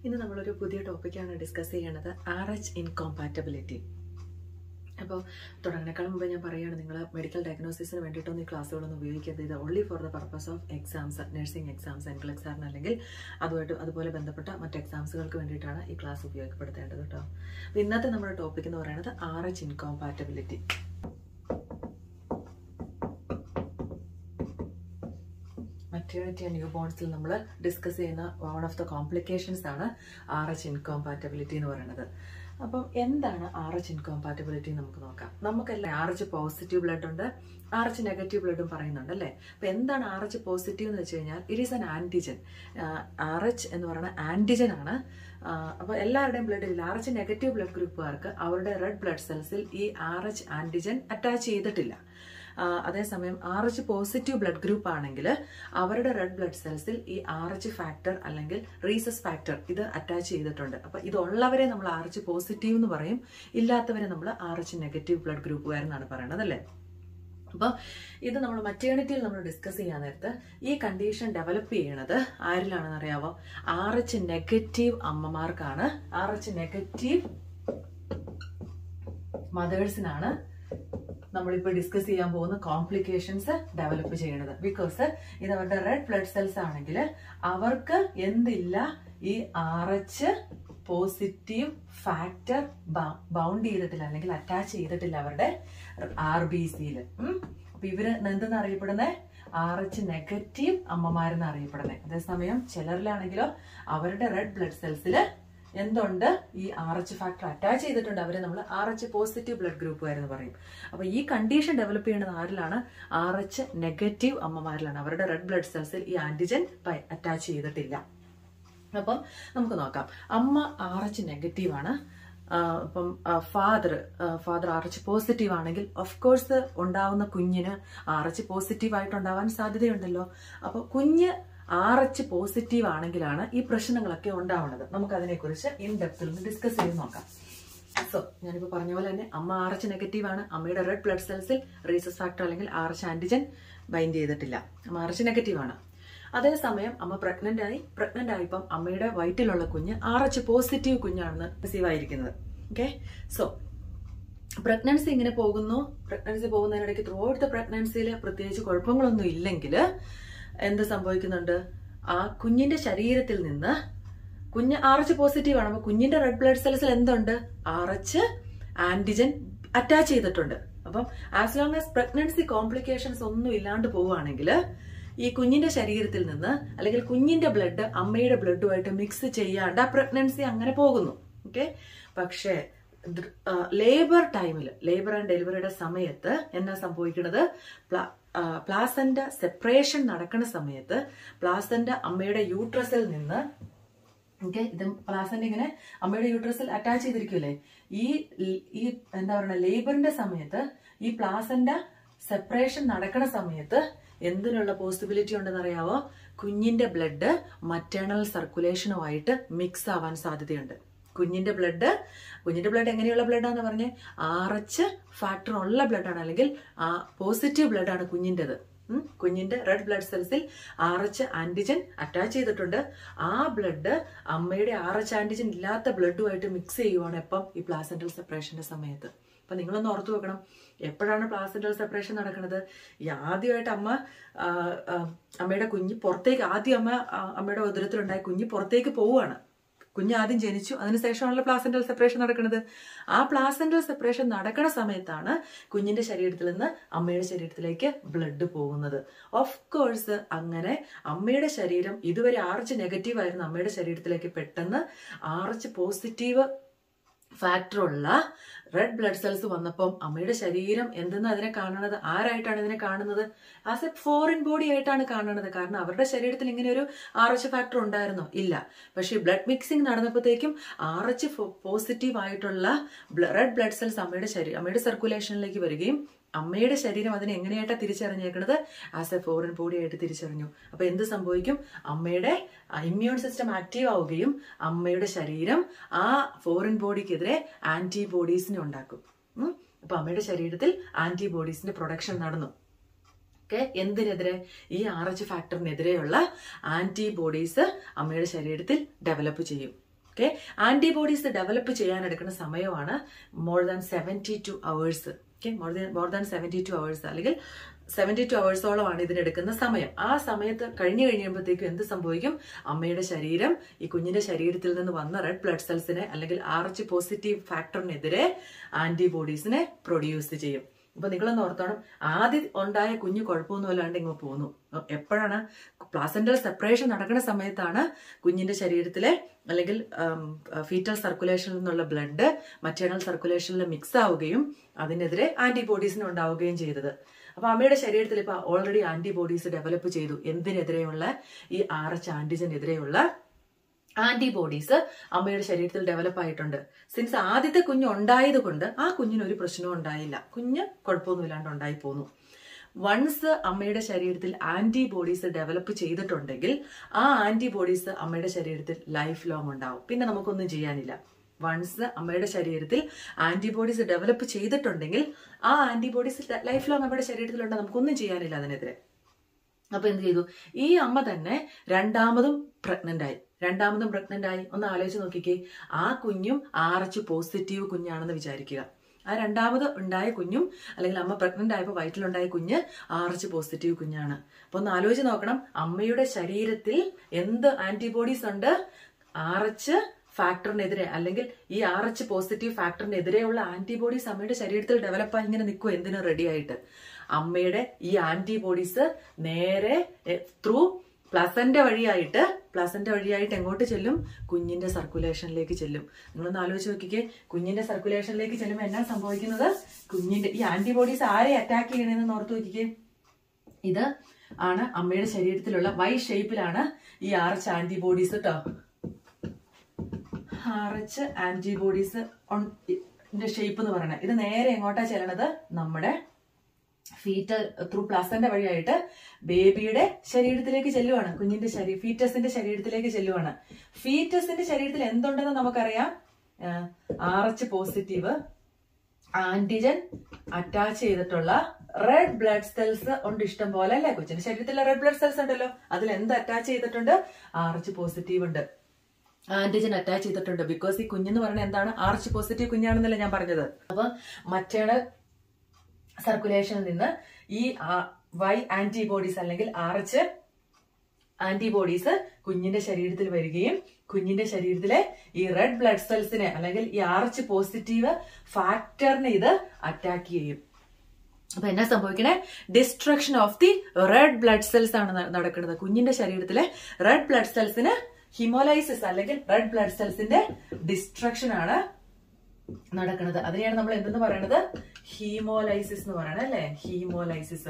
ഇന്ന് നമ്മളൊരു പുതിയ ടോപ്പിക്കാണ് ഡിസ്കസ് ചെയ്യണത് ആർ എച്ച് ഇൻകോമ്പാറ്റബിലിറ്റി അപ്പോൾ തുടങ്ങുന്നേക്കാളും മുമ്പ് ഞാൻ പറയുകയാണ് നിങ്ങൾ മെഡിക്കൽ ഡയഗ്നോസിസിന് വേണ്ടിയിട്ടൊന്നും ഈ ക്ലാസ്സുകളൊന്നും ഉപയോഗിക്കരുത് ഇത് only for the purpose of exams nursing exams എൻകൽ എക്സാമിന് അല്ലെങ്കിൽ അതുമായിട്ട് അതുപോലെ ബന്ധപ്പെട്ട മറ്റ് എക്സാംസുകൾക്ക് വേണ്ടിയിട്ടാണ് ഈ ക്ലാസ് ഉപയോഗപ്പെടുത്തേണ്ടത് കേട്ടോ അപ്പോൾ ഇന്നത്തെ നമ്മുടെ ടോപ്പിക് എന്ന് പറയുന്നത് R H incompatibility maternity and ന്യൂ ബോൺസിൽ നമ്മൾ ഡിസ്കസ് ചെയ്യുന്ന വൺ ഓഫ് ദ കോംപ്ലിക്കേഷൻസ് ആണ് ആർ എച്ച് ഇൻകോമ്പാറ്റബിലിറ്റി എന്ന് പറയുന്നത് അപ്പം എന്താണ് ആർ എച്ച് ഇൻകോമ്പാറ്റബിലിറ്റി നമുക്ക് നോക്കാം നമുക്കെല്ലാം ആർ എച്ച് പോസിറ്റീവ് ബ്ലഡ് ഉണ്ട് ആർ എച്ച് നെഗറ്റീവ് ബ്ലഡും പറയുന്നുണ്ട് അല്ലേ അപ്പം എന്താണ് ആർ എച്ച് പോസിറ്റീവ് എന്ന് വെച്ച് കഴിഞ്ഞാൽ it is an antigen R H എന്ന് പറയുന്ന ആൻറ്റിജൻ ആണ് അപ്പോൾ എല്ലാവരുടെയും ബ്ലഡിൽ ആർ എച്ച് നെഗറ്റീവ് ബ്ലഡ് ഗ്രൂപ്പുകാർക്ക് അവരുടെ റെഡ് ബ്ലഡ് സെൽസിൽ ഈ ആർ എച്ച് ആൻറ്റിജൻ അറ്റാച്ച് ചെയ്തിട്ടില്ല അതേസമയം R H positive blood group ആണെങ്കിൽ അവരുടെ റെഡ് ബ്ലഡ് സെൽസിൽ ഈ ആർ എച്ച് ഫാക്ടർ അല്ലെങ്കിൽ റീസസ് ഫാക്ടർ ഇത് അറ്റാച്ച് ചെയ്തിട്ടുണ്ട് അപ്പൊ ഇതുള്ളവരെ നമ്മൾ ആർ എച്ച് പോസിറ്റീവ് എന്ന് പറയും ഇല്ലാത്തവരെ നമ്മൾ ആർ എച്ച് നെഗറ്റീവ് ബ്ലഡ് ഗ്രൂപ്പുകാരെന്നാണ് പറയുന്നത് അല്ലേ അപ്പോൾ ഇത് നമ്മൾ മറ്റേണിറ്റിയിൽ നമ്മൾ ഡിസ്കസ് ചെയ്യാൻ നേരത്ത് ഈ കണ്ടീഷൻ ഡെവലപ്പ് ചെയ്യണത് ആരിലാണെന്ന് അറിയാവോ ആർ എച്ച് നെഗറ്റീവ് അമ്മമാർക്കാണ് ആർ എച്ച് നെഗറ്റീവ് മദേഴ്സിനാണ് നമ്മളിപ്പോൾ ഡിസ്കസ് ചെയ്യാൻ പോകുന്ന കോംപ്ലിക്കേഷൻസ് ഡെവലപ്പ് ചെയ്യണത് ബിക്കോസ് ഇത് അവരുടെ റെഡ് ബ്ലഡ് സെൽസ് ആണെങ്കിൽ അവർക്ക് എന്തില്ല ഈ R H positive factor bound ചെയ്തിട്ടില്ല അല്ലെങ്കിൽ അറ്റാച്ച് ചെയ്തിട്ടില്ല അവരുടെ ആർ ബി സിയിൽ അപ്പൊ ഇവര് എന്തെന്ന് അറിയപ്പെടുന്നത് ആർ എച്ച് നെഗറ്റീവ് അമ്മമാരെന്ന് അറിയപ്പെടുന്നത് അതേസമയം ചിലരിലാണെങ്കിലോ അവരുടെ റെഡ് ബ്ലഡ് സെൽസിൽ എന്തുണ്ട് ഈ ആർ എച്ച് ഫാക്ടർ അറ്റാച്ച് ചെയ്തിട്ടുണ്ട് അവരെ നമ്മൾ ആർ എച്ച് പോസിറ്റീവ് ബ്ലഡ് ഗ്രൂപ്പുകാരെന്ന് പറയും അപ്പൊ ഈ കണ്ടീഷൻ ഡെവലപ്പ് ചെയ്യുന്നത് ആരിലാണ് ആർ എച്ച് നെഗറ്റീവ് അമ്മമാരിലാണ് അവരുടെ റെഡ് ബ്ലഡ് സെൽസിൽ ഈ ആന്റിജൻ അറ്റാച്ച് ചെയ്തിട്ടില്ല അപ്പം നമുക്ക് നോക്കാം അമ്മ ആർ എച്ച് നെഗറ്റീവ് ആണ് അപ്പം father father R H positive ആണെങ്കിൽ ഓഫ് കോഴ്സ് ഉണ്ടാവുന്ന കുഞ്ഞിന് ആർ എച്ച് പോസിറ്റീവ് ആയിട്ട് ഉണ്ടാവാൻ സാധ്യതയുണ്ടല്ലോ അപ്പോൾ കുഞ്ഞ് ആർ എച്ച് പോസിറ്റീവ് ആണെങ്കിലാണ് ഈ പ്രശ്നങ്ങളൊക്കെ ഉണ്ടാവുന്നത് നമുക്ക് അതിനെക്കുറിച്ച് ഇൻ ഡെപ്തിൽ നിന്ന് ഡിസ്കസ് ചെയ്ത് നോക്കാം സോ ഞാനിപ്പോൾ പറഞ്ഞ പോലെ തന്നെ അമ്മ ആർ എച്ച് നെഗറ്റീവ് ആണ് അമ്മയുടെ റെഡ് ബ്ലഡ് സെൽസിൽ റീസസ് ഫാക്ടർ അല്ലെങ്കിൽ ആർ എച്ച് ആന്റിജൻ ബൈൻഡ് ചെയ്തിട്ടില്ല അമ്മ ആർ എച്ച് നെഗറ്റീവ് ആണ് അതേസമയം അമ്മ പ്രഗ്നന്റ് ആയി പ്രഗ്നന്റ് ആയപ്പം അമ്മയുടെ വയറ്റിലുള്ള കുഞ്ഞ് ആർ എച്ച് പോസിറ്റീവ് കുഞ്ഞാണെന്ന് റിസീവ് ആയിരിക്കുന്നത് ഓക്കെ സോ പ്രഗ്നൻസി ഇങ്ങനെ പോകുന്നു പ്രഗ്നൻസി പോകുന്നതിനിടയ്ക്ക് ത്രൂ ഔട്ട് ദ പ്രഗ്നൻസിയിൽ പ്രത്യേകിച്ച് കുഴപ്പങ്ങളൊന്നും ഇല്ലെങ്കിൽ എന്ത് സംഭവിക്കുന്നുണ്ട് ആ കുഞ്ഞിന്റെ ശരീരത്തിൽ നിന്ന് കുഞ്ഞ് ആർ എച്ച് പോസിറ്റീവ് ആണ് അപ്പൊ കുഞ്ഞിന്റെ റെഡ് ബ്ലഡ് സെൽസിൽ എന്തുണ്ട് ആർ എച്ച് ആന്റിജൻ അറ്റാച്ച് ചെയ്തിട്ടുണ്ട് അപ്പം as long as pregnancy complications ഒന്നും ഇല്ലാണ്ട് പോവുകയാണെങ്കിൽ ഈ കുഞ്ഞിന്റെ ശരീരത്തിൽ നിന്ന് അല്ലെങ്കിൽ കുഞ്ഞിന്റെ ബ്ലഡ് അമ്മയുടെ ബ്ലഡുമായിട്ട് മിക്സ് ചെയ്യാണ്ട് ആ പ്രഗ്നൻസി അങ്ങനെ പോകുന്നു ഓക്കെ പക്ഷേ ലേബർ ടൈമിൽ ലേബർ ആൻഡ് ഡെലിവറിയുടെ സമയത്ത് എന്നാ സംഭവിക്കുന്നത് പ്ലാസന്റെ സെപ്പറേഷൻ നടക്കുന്ന സമയത്ത് പ്ലാസന്റെ അമ്മയുടെ യൂട്രസിൽ നിന്ന് ഓക്കെ ഇത് പ്ലാസന്റെ ഇങ്ങനെ അമ്മയുടെ യൂട്രസിൽ അറ്റാച്ച് ചെയ്തിരിക്കൂലേ ഈ ഈ എന്താ പറയുക ലേബറിന്റെ സമയത്ത് ഈ പ്ലാസന്റെ സെപ്പറേഷൻ നടക്കുന്ന സമയത്ത് എന്തിനുള്ള പോസിബിലിറ്റി ഉണ്ടെന്ന് അറിയാവോ കുഞ്ഞിന്റെ ബ്ലഡ് മറ്റേണൽ സർക്കുലേഷനുമായിട്ട് മിക്സ് ആവാൻ സാധ്യതയുണ്ട് കുഞ്ഞിന്റെ ബ്ലഡ് കുഞ്ഞിന്റെ ബ്ലഡ് എങ്ങനെയുള്ള ബ്ലഡാന്ന് പറഞ്ഞ് ആർ എച്ച് ഫാക്ടർ ഉള്ള ബ്ലഡാണ് അല്ലെങ്കിൽ ആ പോസിറ്റീവ് ബ്ലഡാണ് കുഞ്ഞിൻ്റെത് കുഞ്ഞിന്റെ റെഡ് ബ്ലഡ് സെൽസിൽ ആർ എച്ച് ആന്റിജൻ അറ്റാച്ച് ചെയ്തിട്ടുണ്ട് ആ ബ്ലഡ് അമ്മയുടെ ആർ എച്ച് ആന്റിജൻ ഇല്ലാത്ത ബ്ലഡുമായിട്ട് മിക്സ് ചെയ്യുവാണ് എപ്പം ഈ പ്ലാസെന്റൽ സെപ്പറേഷന്റെ സമയത്ത് അപ്പൊ നിങ്ങളൊന്ന് ഓർത്തു വെക്കണം എപ്പോഴാണ് പ്ലാസെന്റൽ സെപ്പറേഷൻ നടക്കുന്നത് ഈ ആദ്യമായിട്ട് അമ്മ അമ്മയുടെ കുഞ്ഞ് പുറത്തേക്ക് ആദ്യം അമ്മ അമ്മയുടെ ഉദരത്തിലുണ്ടായ കുഞ്ഞ് പുറത്തേക്ക് പോവുകയാണ് കുഞ്ഞ് ആദ്യം ജനിച്ചു അതിനുശേഷമാണല്ലോ പ്ലാസെന്റൽ സെപ്പറേഷൻ നടക്കുന്നത് ആ പ്ലാസെന്റൽ സെപ്പറേഷൻ നടക്കുന്ന സമയത്താണ് കുഞ്ഞിന്റെ ശരീരത്തിൽ നിന്ന് അമ്മയുടെ ശരീരത്തിലേക്ക് ബ്ലഡ് പോകുന്നത് ഓഫ് കോഴ്സ് അങ്ങനെ അമ്മയുടെ ശരീരം ഇതുവരെ ആർച്ച് നെഗറ്റീവ് ആയിരുന്നു അമ്മയുടെ ശരീരത്തിലേക്ക് പെട്ടെന്ന് ആർച്ച് പോസിറ്റീവ് ഫാക്ടറുള്ള റെഡ് ബ്ലഡ് സെൽസ് വന്നപ്പം അമ്മയുടെ ശരീരം എന്തെന്ന് അതിനെ കാണുന്നത് ആരായിട്ടാണ് ഇതിനെ കാണുന്നത് ആസ് എ ഫോറിൻ ബോഡി ആയിട്ടാണ് കാണുന്നത് കാരണം അവരുടെ ശരീരത്തിൽ ഇങ്ങനെ ഒരു ആർ എച്ച് ഫാക്ടർ ഉണ്ടായിരുന്നോ ഇല്ല പക്ഷേ ബ്ലഡ് മിക്സിംഗ് നടന്നപ്പോഴത്തേക്കും ആർ എച്ച് പോസിറ്റീവ് ആയിട്ടുള്ള റെഡ് ബ്ലഡ് സെൽസ് അമ്മയുടെ ശരീരം അമ്മയുടെ സർക്കുലേഷനിലേക്ക് വരികയും അമ്മയുടെ ശരീരം അതിനെ എങ്ങനെയായിട്ടാണ് തിരിച്ചറിഞ്ഞേക്കുന്നത് ആസ് എ ഫോറിൻ ബോഡി ആയിട്ട് തിരിച്ചറിഞ്ഞു അപ്പൊ എന്ത് സംഭവിക്കും അമ്മയുടെ ഇമ്മ്യൂൺ സിസ്റ്റം ആക്റ്റീവ് ആവുകയും അമ്മയുടെ ശരീരം ആ ഫോറിൻ ബോഡിക്കെതിരെ ആന്റിബോഡീസിനെ ഉണ്ടാക്കും അപ്പൊ അമ്മയുടെ ശരീരത്തിൽ ആന്റിബോഡീസിന്റെ പ്രൊഡക്ഷൻ നടന്നു ഓക്കെ എന്തിനെതിരെ ഈ ആർ എച്ച് ഫാക്ടറിനെതിരെയുള്ള ആന്റിബോഡീസ് അമ്മയുടെ ശരീരത്തിൽ ഡെവലപ്പ് ചെയ്യും ഓക്കെ ആന്റിബോഡീസ് ഡെവലപ്പ് ചെയ്യാൻ എടുക്കുന്ന സമയമാണ് more than seventy two hours okay more than more than seventy two hours അല്ലെങ്കിൽ സെവൻറ്റി ടു അവേഴ്സോളമാണ് ഇതിനെടുക്കുന്ന സമയം ആ സമയത്ത് കഴിഞ്ഞു കഴിയുമ്പോഴത്തേക്കും എന്ത് സംഭവിക്കും അമ്മയുടെ ശരീരം ഈ കുഞ്ഞിന്റെ ശരീരത്തിൽ നിന്ന് വന്ന റെഡ് ബ്ലഡ് സെൽസിനെ അല്ലെങ്കിൽ ആർ എച്ച് പോസിറ്റീവ് ഫാക്ടറിനെതിരെ ആന്റിബോഡീസിനെ പ്രൊഡ്യൂസ് ചെയ്യും അപ്പൊ നിങ്ങളൊന്ന് ഓർത്തോണം ആദ്യം ഉണ്ടായ കുഞ്ഞ് കുഴപ്പമൊന്നും അല്ലാണ്ട് ഇങ്ങ് പോന്നു എപ്പോഴാണ് പ്ലാസന്റൽ സെപ്പറേഷൻ നടക്കുന്ന സമയത്താണ് കുഞ്ഞിന്റെ ശരീരത്തിലെ അല്ലെങ്കിൽ ഫീറ്റൽ സർക്കുലേഷനിൽ നിന്നുള്ള ബ്ലഡ് മറ്റേണൽ സർക്കുലേഷനിൽ മിക്സ് ആവുകയും അതിനെതിരെ ആന്റിബോഡീസിന് ഉണ്ടാവുകയും ചെയ്തത് അപ്പൊ അമ്മയുടെ ശരീരത്തിൽ ഇപ്പൊ ഓൾറെഡി ആന്റിബോഡീസ് ഡെവലപ്പ് ചെയ്തു എന്തിനെതിരെയുള്ള ഈ ആർ എച്ച് ആന്റിജനെതിരെയുള്ള ആന്റിബോഡീസ് അമ്മയുടെ ശരീരത്തിൽ ഡെവലപ്പ് ആയിട്ടുണ്ട് സിൻസ് ആദ്യത്തെ കുഞ്ഞ് ഉണ്ടായത് കൊണ്ട് ആ കുഞ്ഞിന് ഒരു പ്രശ്നവും ഉണ്ടായില്ല കുഞ്ഞ് കുഴപ്പമൊന്നുമില്ലാണ്ട് ഉണ്ടായി പോന്നു വൺസ് അമ്മയുടെ ശരീരത്തിൽ ആന്റിബോഡീസ് ഡെവലപ്പ് ചെയ്തിട്ടുണ്ടെങ്കിൽ ആ ആന്റിബോഡീസ് അമ്മയുടെ ശരീരത്തിൽ ലൈഫ് ലോങ് ഉണ്ടാവും പിന്നെ നമുക്കൊന്നും ചെയ്യാനില്ല വൺസ് അമ്മയുടെ ശരീരത്തിൽ ആന്റിബോഡീസ് ഡെവലപ്പ് ചെയ്തിട്ടുണ്ടെങ്കിൽ ആ ആന്റിബോഡീസ് ലൈഫ് ലോങ് അമ്മയുടെ ശരീരത്തിലുണ്ട് നമുക്കൊന്നും ചെയ്യാനില്ല അതിനെതിരെ അപ്പൊ എന്ത് ചെയ്തു ഈ അമ്മ തന്നെ രണ്ടാമതും പ്രഗ്നന്റ് ആയി രണ്ടാമതും പ്രഗ്നന്റ് ആയി ഒന്ന് ആലോചിച്ച് നോക്കിക്കേ ആ കുഞ്ഞും ആർ എച്ച് പോസിറ്റീവ് കുഞ്ഞാണെന്ന് വിചാരിക്കുക ആ രണ്ടാമത് ഉണ്ടായ കുഞ്ഞും അല്ലെങ്കിൽ അമ്മ പ്രഗ്നന്റ് ആയപ്പോൾ വയറ്റിലുണ്ടായ കുഞ്ഞ് ആർ എച്ച് പോസിറ്റീവ് കുഞ്ഞാണ് അപ്പൊ ഒന്ന് ആലോചിച്ച് നോക്കണം അമ്മയുടെ ശരീരത്തിൽ എന്ത് ആന്റിബോഡീസ് ഉണ്ട് ആർ എച്ച് ഫാക്ടറിനെതിരെ അല്ലെങ്കിൽ ഈ ആർ എച്ച് പോസിറ്റീവ് ഫാക്ടറിനെതിരെയുള്ള ആന്റിബോഡീസ് അമ്മയുടെ ശരീരത്തിൽ ഡെവലപ്പ് ആയി ഇങ്ങനെ നിൽക്കും എന്തിനും റെഡി ആയിട്ട് അമ്മയുടെ ഈ ആന്റിബോഡീസ് നേരെ ത്രൂ പ്ലസന്റെ വഴിയായിട്ട് പ്ലസന്റെ വഴിയായിട്ട് എങ്ങോട്ട് ചെല്ലും കുഞ്ഞിന്റെ സർക്കുലേഷനിലേക്ക് ചെല്ലും നിങ്ങളൊന്ന് ആലോചിച്ച് നോക്കിക്കേ കുഞ്ഞിന്റെ സർക്കുലേഷനിലേക്ക് ചെല്ലുമ്പോൾ എന്നാ സംഭവിക്കുന്നത് കുഞ്ഞിന്റെ ഈ ആന്റിബോഡീസ് ആരെ അറ്റാക്ക് ചെയ്യണമെന്ന് ഓർത്ത് നോക്കിക്കേ ഇത് ആണ് അമ്മയുടെ ശരീരത്തിലുള്ള വൈ ഷേപ്പിലാണ് ഈ ആർ എച്ച് ആന്റിബോഡീസ് കേട്ടോ ആർ എച്ച് ആന്റിബോഡീസ് ഷേപ്പ് എന്ന് പറയുന്നത് ഇത് നേരെ എങ്ങോട്ടാ ചെല്ലണത് നമ്മുടെ ഫീറ്റൽ ത്രൂ പ്ലാസന്റെ വഴിയായിട്ട് ബേബിയുടെ ശരീരത്തിലേക്ക് ചെല്ലുവാണ് കുഞ്ഞിന്റെ ശരീരം ഫീറ്റസിന്റെ ശരീരത്തിലേക്ക് ചെല്ലുവാണ് ഫീറ്റസിന്റെ ശരീരത്തിൽ എന്തുണ്ടെന്ന് നമുക്കറിയാം R H positive antigen attach ചെയ്തിട്ടുള്ള റെഡ് ബ്ലഡ് സെൽസ് ഉണ്ട് ഇഷ്ടം പോലെ അല്ലേ കൊച്ചിന്റെ ശരീരത്തിലെ റെഡ് ബ്ലഡ് സെൽസ് ഉണ്ടല്ലോ അതിൽ എന്ത് അറ്റാച്ച് ചെയ്തിട്ടുണ്ട് ആർ എച്ച് പോസിറ്റീവ് ഉണ്ട് ആന്റിജൻ അറ്റാച്ച് ചെയ്തിട്ടുണ്ട് ബിക്കോസ് ഈ കുഞ്ഞെന്ന് പറയുന്നത് എന്താണ് ആർ എച്ച് പോസിറ്റീവ് കുഞ്ഞാണെന്നല്ലേ ഞാൻ പറഞ്ഞത് അപ്പൊ മറ്റേണൽ സർക്കുലേഷനിൽ നിന്ന് ഈ വൈ ആന്റിബോഡീസ് അല്ലെങ്കിൽ ആർ എച്ച് ആന്റിബോഡീസ് കുഞ്ഞിന്റെ ശരീരത്തിൽ വരികയും കുഞ്ഞിന്റെ ശരീരത്തിലെ ഈ റെഡ് ബ്ലഡ് സെൽസിനെ അല്ലെങ്കിൽ ഈ ആർ എച്ച് പോസിറ്റീവ് ഫാക്ടറിനെ ഇത് അറ്റാക്ക് ചെയ്യും അപ്പൊ എന്നാ സംഭവിക്കണേ destruction of the red blood cells ആണ് നടക്കുന്നത് കുഞ്ഞിന്റെ ശരീരത്തിലെ റെഡ് ബ്ലഡ് സെൽസിന് ഹിമോലൈസിസ് അല്ലെങ്കിൽ റെഡ് ബ്ലഡ് സെൽസിന്റെ ഡിസ്ട്രക്ഷൻ ആണ് നടക്കുന്നത് അതിനെയാണ് നമ്മൾ എന്തെന്ന് പറയണത് ഹീമോലൈസിസ് എന്ന് പറയണത് അല്ലെ ഹീമോലൈസിസ്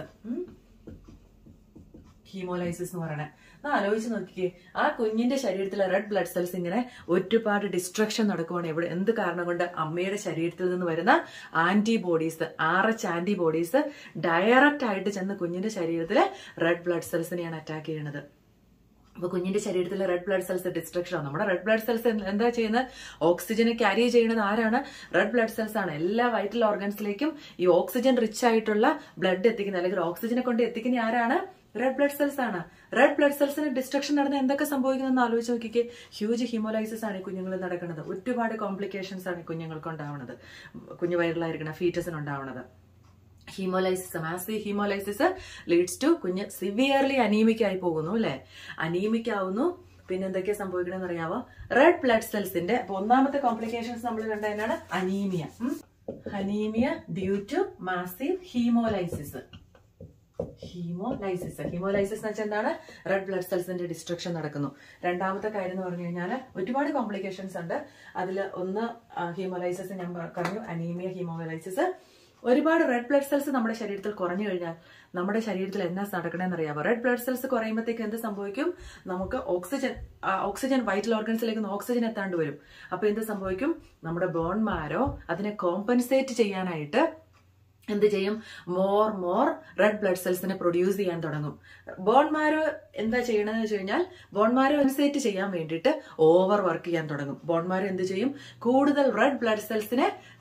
ഹീമോലൈസിസ് എന്ന് പറയണേ ആ ആലോചിച്ച് നോക്കിക്കേ ആ കുഞ്ഞിന്റെ ശരീരത്തിലെ റെഡ് ബ്ലഡ് സെൽസ് ഇങ്ങനെ ഒരുപാട് ഡിസ്ട്രക്ഷൻ നടക്കുവാണ് എവിടെ എന്ത് കാരണം കൊണ്ട് അമ്മയുടെ ശരീരത്തിൽ നിന്ന് വരുന്ന antibodies R H antibodies direct ആയിട്ട് ചെന്ന് കുഞ്ഞിന്റെ ശരീരത്തിലെ റെഡ് ബ്ലഡ് സെൽസിനെയാണ് അറ്റാക്ക് ചെയ്യുന്നത് അപ്പൊ കുഞ്ഞിന്റെ ശരീരത്തിലെ റെഡ് ബ്ലഡ് സെൽസ് ഡിസ്ട്രക്ഷൻ ആണ് നമ്മുടെ റെഡ് ബ്ലഡ് സെൽസ് എന്താ ചെയ്യുന്നത് ഓക്സിജനെ ക്യാരി ചെയ്യുന്നത് ആരാണ് റെഡ് ബ്ലഡ് സെൽസ് ആണ് എല്ലാ വൈറ്റൽ ഓർഗൻസിലേക്കും ഈ ഓക്സിജൻ റിച്ച് ആയിട്ടുള്ള ബ്ലഡ് എത്തിക്കുന്നത് അല്ലെങ്കിൽ ഓക്സിജനെ കൊണ്ട് എത്തിക്കുന്ന ആരാണ് റെഡ് ബ്ലഡ് സെൽസ് ആണ് റെഡ് ബ്ലഡ് സെൽസിന് ഡിസ്ട്രക്ഷൻ നടന്ന എന്തൊക്കെ സംഭവിക്കുന്നതെന്ന് ആലോചിച്ച് നോക്കിക്കേ ഹ്യൂജ് ഹിമോലൈസിസ് ആണ് ഈ കുഞ്ഞുങ്ങളിൽ നടക്കുന്നത് ഒരുപാട് കോംപ്ലിക്കേഷൻസ് ആണ് ഈ കുഞ്ഞുങ്ങൾക്ക് ഉണ്ടാവുന്നത് കുഞ്ഞു വയറിലായിരിക്കണം ഫീറ്റസിന് ഉണ്ടാവുന്നത് haemolysis massive haemolysis leads to കുഞ്ഞ് സിവിയർലി അനീമിക് ആയി പോകുന്നു അല്ലെ അനീമിക് ആവുന്നു പിന്നെ എന്തൊക്കെയാ സംഭവിക്കണമെന്ന് അറിയാവോ റെഡ് ബ്ലഡ് സെൽസിന്റെ അപ്പൊ ഒന്നാമത്തെ കോംപ്ലിക്കേഷൻസ് നമ്മൾ കണ്ട എന്നാണ് anaemia anaemia due to massive haemolysis haemolysis haemolysis എന്ന് വെച്ചാൽ എന്താണ് റെഡ് ബ്ലഡ് സെൽസിന്റെ ഡിസ്ട്രക്ഷൻ നടക്കുന്നു രണ്ടാമത്തെ കാര്യം എന്ന് പറഞ്ഞു കഴിഞ്ഞാൽ ഒരുപാട് കോംപ്ലിക്കേഷൻസ് ഉണ്ട് അതിൽ ഒന്ന് ഹീമോലൈസിസ് ഞാൻ പറഞ്ഞു അനീമിയ ഹീമോലൈസിസ് ഒരുപാട് റെഡ് ബ്ലഡ് സെൽസ് നമ്മുടെ ശരീരത്തിൽ കുറഞ്ഞു കഴിഞ്ഞാൽ നമ്മുടെ ശരീരത്തിൽ എന്നാ നടക്കണമെന്ന് അറിയാമോ റെഡ് ബ്ലഡ് സെൽസ് കുറയുമ്പോഴത്തേക്ക് എന്ത് സംഭവിക്കും നമുക്ക് ഓക്സിജൻ ഓക്സിജൻ വൈറ്റൽ ഓർഗൻസിലേക്ക് ഓക്സിജൻ എത്താണ്ട് വരും അപ്പൊ എന്ത് സംഭവിക്കും നമ്മുടെ ബോൺമാരോ അതിനെ കോമ്പൻസേറ്റ് ചെയ്യാനായിട്ട് എന്ത് ചെയ്യും മോർ മോർ റെഡ് ബ്ലഡ് സെൽസിനെ പ്രൊഡ്യൂസ് ചെയ്യാൻ തുടങ്ങും ബോൺമാരോ എന്താ ചെയ്യണമെന്ന് വെച്ച് കഴിഞ്ഞാൽ ബോൺമാരോ അനുസേറ്റ് ചെയ്യാൻ വേണ്ടിയിട്ട് ഓവർ വർക്ക് ചെയ്യാൻ തുടങ്ങും ബോൺമാരോ എന്ത് ചെയ്യും കൂടുതൽ റെഡ് ബ്ലഡ് സെൽസിനെ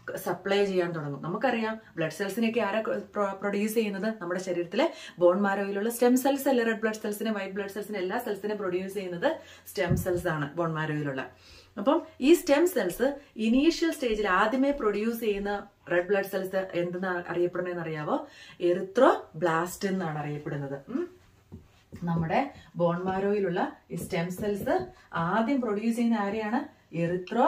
സപ്ലൈ ചെയ്യാൻ തുടങ്ങും നമുക്കറിയാം ബ്ലഡ് സെൽസിനെയൊക്കെ ആരാ പ്രൊഡ്യൂസ് ചെയ്യുന്നത് നമ്മുടെ ശരീരത്തിലെ ബോൺ മാരോയിലുള്ള സ്റ്റെം സെൽസ് അല്ല റെഡ് ബ്ലഡ് സെൽസിനെ വൈറ്റ് ബ്ലഡ് സെൽസിനെ എല്ലാ സെൽസിനെ പ്രൊഡ്യൂസ് ചെയ്യുന്നത് സ്റ്റെം സെൽസ് ആണ് ബോൺ മാരോയിലുള്ള അപ്പം ഈ സ്റ്റെം സെൽസ് ഇനീഷ്യൽ സ്റ്റേജിൽ ആദ്യമേ പ്രൊഡ്യൂസ് ചെയ്യുന്ന റെഡ് ബ്ലഡ് സെൽസ് എന്തെന്ന് അറിയപ്പെടുന്നതെന്ന് അറിയാവോ എറിത്രോ ബ്ലാസ്റ്റ് എന്നാണ് അറിയപ്പെടുന്നത് ഉം. നമ്മുടെ ബോൺമാരോയിലുള്ള ഈ സ്റ്റെം സെൽസ് ആദ്യം പ്രൊഡ്യൂസ് ചെയ്യുന്ന ആരെയാണ് എറിത്രോ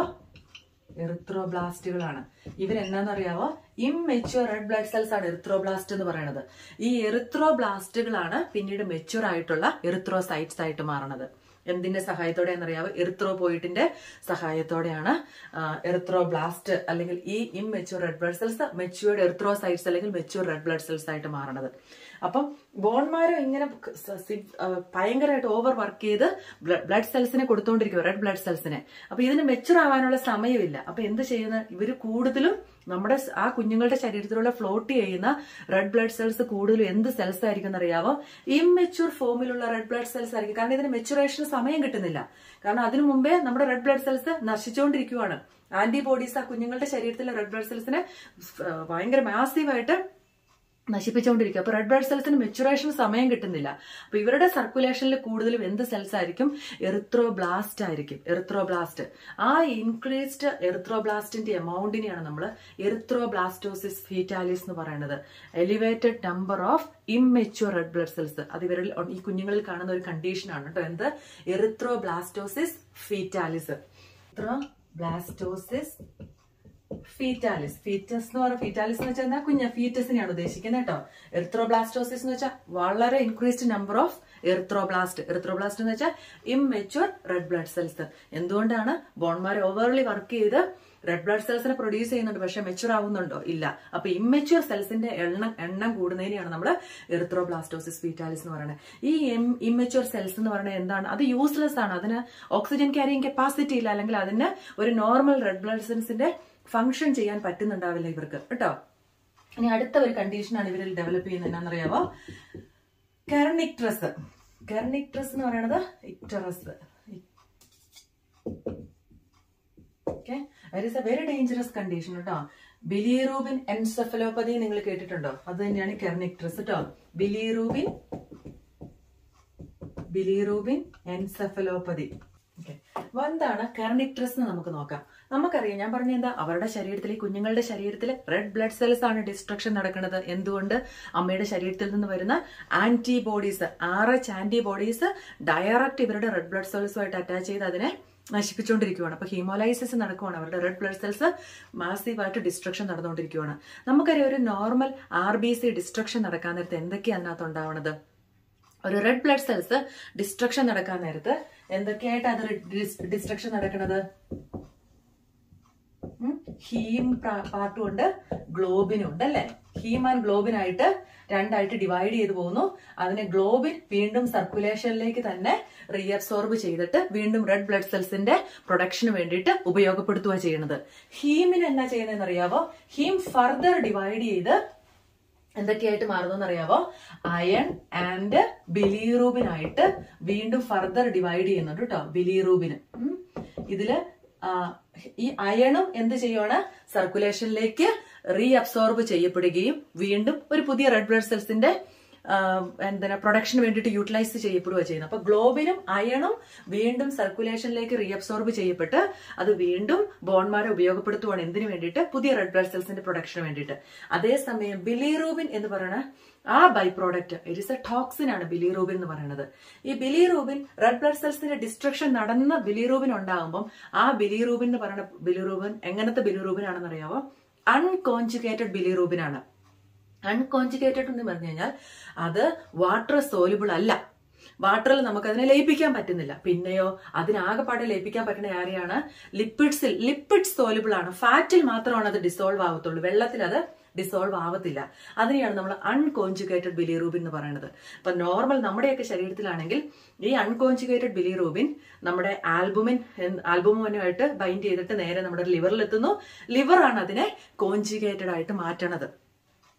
എറിത്രോബ്ലാസ്റ്റുകളാണ് ഇവരെന്നാന്നറിയാവോ ഇംമെച്യൂർ റെഡ് ബ്ലഡ് സെൽസ് ആണ് എറിത്രോബ്ലാസ്റ്റ് എന്ന് പറയുന്നത് ഈ എറിത്രോബ്ലാസ്റ്റുകളാണ് പിന്നീട് മെച്യൂർ ആയിട്ടുള്ള എറിത്രോസൈറ്റ്സ് ആയിട്ട് മാറുന്നത് എന്തിന്റെ സഹായത്തോടെ എന്നറിയാവോ എറിത്രോപോയിട്ടിന്റെ സഹായത്തോടെയാണ് എറിത്രോബ്ലാസ്റ്റ് അല്ലെങ്കിൽ ഈ immature red blood cells matured erythrocytes അല്ലെങ്കിൽ മെച്യൂർ റെഡ് ബ്ലഡ് സെൽസ് ആയിട്ട് മാറുന്നത് അപ്പം ബോൺമാരോ ഇങ്ങനെ സ- സി- ആ, ഭയങ്കരമായിട്ട് ഓവർ വർക്ക് ചെയ്ത് ബ്ലഡ് സെൽസിനെ കൊടുത്തുകൊണ്ടിരിക്കും റെഡ് ബ്ലഡ് സെൽസിനെ അപ്പൊ ഇതിന് മെച്ചുർ ആവാനുള്ള സമയമില്ല അപ്പൊ എന്ത് ചെയ്യുന്ന ഇവര് കൂടുതലും നമ്മുടെ സ് ആ കുഞ്ഞുങ്ങളുടെ ശരീരത്തിലുള്ള ഫ്ലോട്ട് ചെയ്യുന്ന റെഡ് ബ്ലഡ് സെൽസ് കൂടുതലും എന്ത് സെൽസ് ആയിരിക്കും എന്നറിയാവോ ഇംമെച്യൂർ ഫോമിലുള്ള റെഡ് ബ്ലഡ് സെൽസ് ആയിരിക്കും കാരണം ഇതിന് മെച്ചുറേഷന് സമയം കിട്ടുന്നില്ല കാരണം അതിനു മുമ്പേ നമ്മുടെ റെഡ് ബ്ലഡ് സെൽസ് നശിച്ചുകൊണ്ടിരിക്കുവാണ് ആന്റിബോഡീസ് ആ കുഞ്ഞുങ്ങളുടെ ശരീരത്തിലെ റെഡ് ബ്ലഡ് സെൽസിനെ ഫ്- ഭയങ്കര മാസീവായിട്ട് നശിപ്പിച്ചുകൊണ്ടിരിക്കുക അപ്പൊ റെഡ് ബ്ലഡ് സെൽസിന് മെച്ചുറേഷൻ സമയം കിട്ടുന്നില്ല അപ്പൊ ഇവരുടെ സർക്കുലേഷനിൽ കൂടുതലും എന്ത് സെൽസ് ആയിരിക്കും എറിത്രോബ്ലാസ്റ്റ് ആയിരിക്കും എറിത്രോബ്ലാസ്റ്റ് ആ ഇൻക്രീസ്ഡ് എറിത്രോബ്ലാസ്റ്റിന്റെ എമൗണ്ടിനെയാണ് നമ്മൾ എറിത്രോബ്ലാസ്റ്റോസിസ് ഫീറ്റാലിസ് എന്ന് പറയുന്നത് elevated number of immature red blood cells അത് ഇവരിൽ ഈ കുഞ്ഞുങ്ങളിൽ കാണുന്ന ഒരു കണ്ടീഷനാണ് കേട്ടോ എന്ത് erythroblastosis fetalis erythroblastosis fetalis foetus എന്ന് പറഞ്ഞ ഫീറ്റാലിസ് എന്ന് വെച്ചാൽ എന്താ കുഞ്ഞ ഫീറ്റസിനെയാണ് ഉദ്ദേശിക്കുന്നത് കേട്ടോ എറിത്രോബ്ലാസ്റ്റോസിസ് എന്ന് വെച്ചാൽ വളരെ increased number of erythroblast erythroblast എന്ന് വെച്ചാൽ ഇംമെച്യൂർ റെഡ് ബ്ലഡ് സെൽസ് എന്തുകൊണ്ടാണ് ബോൺമാർ ഓവർലി വർക്ക് ചെയ്ത് റെഡ് ബ്ലഡ് സെൽസിനെ പ്രൊഡ്യൂസ് ചെയ്യുന്നുണ്ട് പക്ഷെ മെച്ചുർ ആവുന്നുണ്ടോ ഇല്ല അപ്പൊ ഇമ്മെച്യൂർ സെൽസിന്റെ എണ്ണം എണ്ണം കൂടുന്നതിനെയാണ് നമ്മൾ എറിത്രോബ്ലാസ്റ്റോസിസ് ഫീറ്റാലിസ് എന്ന് പറയുന്നത് ഈ ഇമ്മെച്യൂർ സെൽസ് എന്ന് പറയുന്നത് എന്താണ് അത് യൂസ്ലെസ് ആണ് അതിന് ഓക്സിജൻ ക്യാരിങ് കപ്പാസിറ്റി ഇല്ല അല്ലെങ്കിൽ അതിന് ഒരു നോർമൽ റെഡ് ബ്ലഡ് സെൽസിന്റെ ഫംഗ്ഷൻ ചെയ്യാൻ പറ്റുന്നുണ്ടാവില്ല ഇവർക്ക് കേട്ടോ ഇനി അടുത്ത ഒരു കണ്ടീഷനാണ് ഇവരിൽ ഡെവലപ്പ് ചെയ്യുന്നത് എന്നാണെന്നറിയാവോ കെർണിക്ട്രസ് കെർണിക്ട്രസ് എന്ന് പറയുന്നത് icterus okay that is a very dangerous condition കേട്ടോ ബിലിറൂബിൻ എൻസെഫലോപ്പതി നിങ്ങൾ കേട്ടിട്ടുണ്ടോ അത് തന്നെയാണ് കെർണിക്ട്രസ് കേട്ടോ ബിലിറൂബിൻ ബിലിറൂബിൻ എൻസെഫലോപ്പതി ഓക്കെ അപ്പൊ എന്താണ് കെർണിക്ട്രസ് എന്ന് നമുക്ക് നോക്കാം നമുക്കറിയാം ഞാൻ പറഞ്ഞ എന്താ അവരുടെ ശരീരത്തിൽ ഈ കുഞ്ഞുങ്ങളുടെ ശരീരത്തിൽ റെഡ് ബ്ലഡ് സെൽസ് ആണ് ഡിസ്ട്രക്ഷൻ നടക്കുന്നത് എന്തുകൊണ്ട് അമ്മയുടെ ശരീരത്തിൽ നിന്ന് വരുന്ന antibodies R H antibodies direct ഇവരുടെ റെഡ് ബ്ലഡ് സെൽസുമായിട്ട് അറ്റാച്ച് ചെയ്ത് അതിനെ നശിപ്പിച്ചുകൊണ്ടിരിക്കുകയാണ് അപ്പൊ ഹീമോലൈസിസ് നടക്കുവാണ് അവരുടെ റെഡ് ബ്ലഡ് സെൽസ് മാസീവായിട്ട് ഡിസ്ട്രക്ഷൻ നടന്നുകൊണ്ടിരിക്കുകയാണ് നമുക്കറിയാം ഒരു normal R B C destruction നടക്കാൻ നേരത്ത് എന്തൊക്കെയാണ് അതിനകത്ത് ഉണ്ടാവുന്നത് ഒരു റെഡ് ബ്ലഡ് സെൽസ് ഡിസ്ട്രക്ഷൻ നടക്കാൻ നേരത്ത് എന്തൊക്കെയായിട്ട് അത് ഡിസ്ട്രക്ഷൻ നടക്കുന്നത് ഉം, ഹീം പാർട്ടും ഉണ്ട് ഗ്ലോബിനും ഉണ്ട് അല്ലെ ഹീം ആൻഡ് ഗ്ലോബിനായിട്ട് രണ്ടായിട്ട് ഡിവൈഡ് ചെയ്തു പോകുന്നു അതിനെ ഗ്ലോബിൻ വീണ്ടും സർക്കുലേഷനിലേക്ക് തന്നെ റീഅബ്സോർബ് ചെയ്തിട്ട് വീണ്ടും റെഡ് ബ്ലഡ് സെൽസിന്റെ പ്രൊഡക്ഷന് വേണ്ടിയിട്ട് ഉപയോഗപ്പെടുത്തുക ചെയ്യുന്നത് ഹീമിന് എന്നാ ചെയ്യുന്നതെന്ന് അറിയാവോ ഹീം ഫർദർ ഡിവൈഡ് ചെയ്ത് എന്തൊക്കെയായിട്ട് മാറുന്നു അറിയാവോ അയൺ ആൻഡ് ബിലീറൂബിൻ ആയിട്ട് വീണ്ടും ഫർദർ ഡിവൈഡ് ചെയ്യുന്നുണ്ട് കേട്ടോ ബിലീറൂബിന് ഉം. ഇതില് ആ, ഈ അയണും എന്ത് ചെയ്യുവാണ് സർക്കുലേഷനിലേക്ക് റീഅബ്സോർബ് ചെയ്യപ്പെടുകയും വീണ്ടും ഒരു പുതിയ റെഡ് ബ്ലഡ് സെൽസിന്റെ എന്താ പ്രൊഡക്ഷന് വേണ്ടിയിട്ട് യൂട്ടിലൈസ് ചെയ്യപ്പെടുക ചെയ്യുന്നത് അപ്പൊ ഗ്ലോബിനും അയണും വീണ്ടും സർക്കുലേഷനിലേക്ക് റീഅബ്സോർബ് ചെയ്യപ്പെട്ട് അത് വീണ്ടും ബോൺമാരെ ഉപയോഗപ്പെടുത്തുവാണ് എന്തിനു വേണ്ടിയിട്ട് പുതിയ റെഡ് ബ്ലഡ് സെൽസിന്റെ പ്രൊഡക്ഷന് വേണ്ടിയിട്ട് അതേസമയം ബിലിറൂബിൻ എന്ന് പറയുന്ന ആ by product it is a toxin ആണ് ബിലിറൂബിൻ എന്ന് പറയുന്നത് ഈ ബിലിറൂബിൻ റെഡ് ബ്ലഡ് സെൽസിന്റെ ഡിസ്ട്രക്ഷൻ നടന്ന ബിലിറൂബിൻ ഉണ്ടാകുമ്പോൾ ആ ബിലിറൂബിൻ എന്ന് പറയുന്ന ബിലിറൂബിൻ എങ്ങനത്തെ ബിലിറൂബിൻ ആണെന്ന് അറിയാവോ അൺകോൺജുഗേറ്റഡ് ബിലിറൂബിൻ ആണ് അൺകോൺജുഗേറ്റഡ് എന്ന് പറഞ്ഞു കഴിഞ്ഞാൽ അത് വാട്ടർ സോലുബിൾ അല്ല വാട്ടറിൽ നമുക്ക് അതിനെ ലയിപ്പിക്കാൻ പറ്റുന്നില്ല പിന്നെയോ അതിനാകെപ്പാടെ ലയിപ്പിക്കാൻ പറ്റുന്ന ആരെയാണ് ലിപ്പിഡ്സിൽ ലിപ്പിഡ് സോലുബിൾ ആണ് ഫാറ്റിൽ മാത്രമാണ് അത് ഡിസോൾവ് ആവത്തുള്ളൂ വെള്ളത്തിൽ അത് ഡിസോൾവ് ആവത്തില്ല അതിനെയാണ് നമ്മൾ അൺകോൺജുഗേറ്റഡ് ബിലിറൂബിൻ എന്ന് പറയുന്നത് അപ്പൊ നോർമൽ നമ്മുടെയൊക്കെ ശരീരത്തിലാണെങ്കിൽ ഈ അൺകോൺജുഗേറ്റഡ് ബിലിറൂബിൻ നമ്മുടെ ആൽബുമിൻ ആൽബുമിനുമായിട്ട് ബൈൻഡ് ചെയ്തിട്ട് നേരെ നമ്മുടെ ലിവറിൽ എത്തുന്നു ലിവറാണ് അതിനെ കോൺജുഗേറ്റഡ് ആയിട്ട് മാറ്റണത്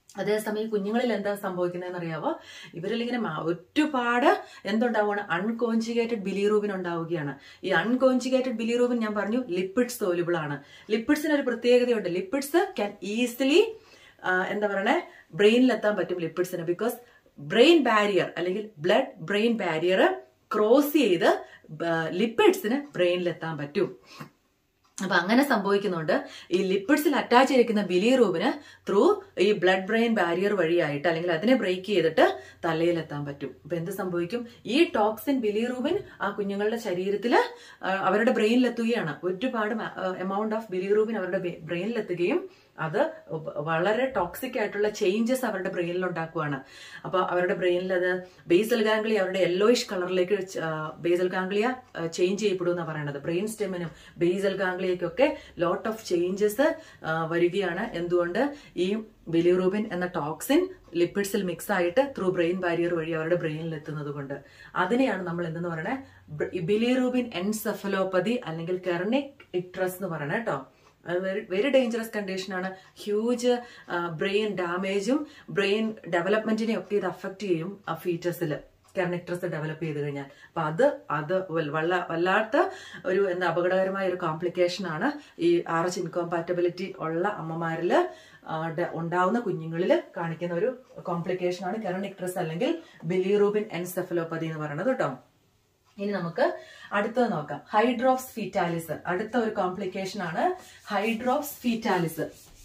അതേസമയം ഈ കുഞ്ഞുങ്ങളിൽ എന്താ സംഭവിക്കുന്നതെന്ന് അറിയാവോ ഇവരിൽ ഇങ്ങനെ മ- ഒരുപാട് എന്തുണ്ടാവുകയാണ് അൺകോൺജുഗേറ്റഡ് ബിലിറൂബിൻ ഉണ്ടാവുകയാണ് ഈ അൺകോൺജുഗേറ്റഡ് ബിലിറൂബിൻ ഞാൻ പറഞ്ഞു ലിപ്പിഡ്സ് സോലുബിൾ ആണ് ലിപ്പിഡ്സിന് ഒരു പ്രത്യേകതയുണ്ട് ലിപ്പിഡ്സ് ക്യാൻ ഈസിലി എന്താ പറയണേ ബ്രെയിനിലെത്താൻ പറ്റും ലിപ്പിഡ്സിന് ബിക്കോസ് ബ്രെയിൻ ബാരിയർ അല്ലെങ്കിൽ ബ്ലഡ് ബ്രെയിൻ ബാരിയർ ക്രോസ് ചെയ്ത് ലിപ്പിഡ്സിന് ബ്രെയിനിലെത്താൻ പറ്റും അപ്പൊ അങ്ങനെ സംഭവിക്കുന്നുണ്ട് ഈ ലിപ്പിഡ്സിൽ അറ്റാച്ച് ചെയ്തിരിക്കുന്ന ബിലിറൂബിന് ത്രൂ ഈ ബ്ലഡ് ബ്രെയിൻ ബാരിയർ വഴിയായിട്ട് അല്ലെങ്കിൽ അതിനെ ബ്രേക്ക് ചെയ്തിട്ട് തലയിലെത്താൻ പറ്റും അപ്പൊ എന്ത് സംഭവിക്കും ഈ ടോക്സിൻ ബിലിറൂബിൻ ആ കുഞ്ഞുങ്ങളുടെ ശരീരത്തിൽ അവരുടെ ബ്രെയിനിലെത്തുകയാണ് ഒരുപാട് എമൗണ്ട് ഓഫ് ബിലിറൂബിൻ അവരുടെ ബ്രെയിനിലെത്തുകയും അത് വളരെ ടോക്സിക് ആയിട്ടുള്ള ചേഞ്ചസ് അവരുടെ ബ്രെയിനിൽ ഉണ്ടാക്കുവാണ് അപ്പൊ അവരുടെ ബ്രെയിനിൽ അത് ബേസൽ ഗാംഗ്ലിയ അവരുടെ യെല്ലോയിഷ് കളറിലേക്ക് ബേസൽ ഗാംഗ്ലിയ ചേഞ്ച് ചെയ്യപ്പെടും എന്നാണ് പറയുന്നത് ബ്രെയിൻ സ്റ്റെമിനും ബേസൽ ഗാംഗ്ലിയക്കൊക്കെ ലോട്ട് ഓഫ് ചേഞ്ചസ് വരികയാണ് എന്തുകൊണ്ട് ഈ ബിലിറൂബിൻ എന്ന ടോക്സിൻ ലിപ്പിഡ്സിൽ മിക്സ് ആയിട്ട് ത്രൂ ബ്രെയിൻ ബാരിയർ വഴി അവരുടെ ബ്രെയിനിൽ എത്തുന്നത് കൊണ്ട് അതിനെയാണ് നമ്മൾ എന്തെന്ന് പറയണേ ബിലിറൂബിൻ എൻസെഫലോപ്പതി അല്ലെങ്കിൽ കെർണിക് ഇക്ട്രസ് എന്ന് പറയണേ കേട്ടോ വെരി വെരി ഡേഞ്ചറസ് കണ്ടീഷനാണ് ഹ്യൂജ് ബ്രെയിൻ ഡാമേജും ബ്രെയിൻ ഡെവലപ്മെന്റിനെയും ഒക്കെ ഇത് അഫക്റ്റ് ചെയ്യും ആ ഫീറ്റസിൽ കെർണിക്ട്രസ് ഡെവലപ്പ് ചെയ്ത് കഴിഞ്ഞാൽ അപ്പൊ അത് അത് വൽ- വല്ല വല്ലാത്ത ഒരു എന്താ അപകടകരമായ ഒരു കോംപ്ലിക്കേഷൻ ആണ് ഈ ആർ എച്ച് ഇൻകോമ്പാറ്റബിലിറ്റി ഉള്ള അമ്മമാരിൽ ഉണ്ടാവുന്ന കുഞ്ഞുങ്ങളിൽ കാണിക്കുന്ന ഒരു കോംപ്ലിക്കേഷൻ ആണ് കെർണിക്ട്രസ് അല്ലെങ്കിൽ ബിലിറൂബിൻ എൻസെഫലോപ്പതി എന്ന് പറയുന്നത് കേട്ടോ ഇനി നമുക്ക് അടുത്തത് നോക്കാം ഹൈഡ്രോപ്സ് ഫീറ്റാലിസ് അടുത്ത ഒരു കോംപ്ലിക്കേഷൻ ആണ് ഹൈഡ്രോപ്സ് ഫീറ്റാലിസ്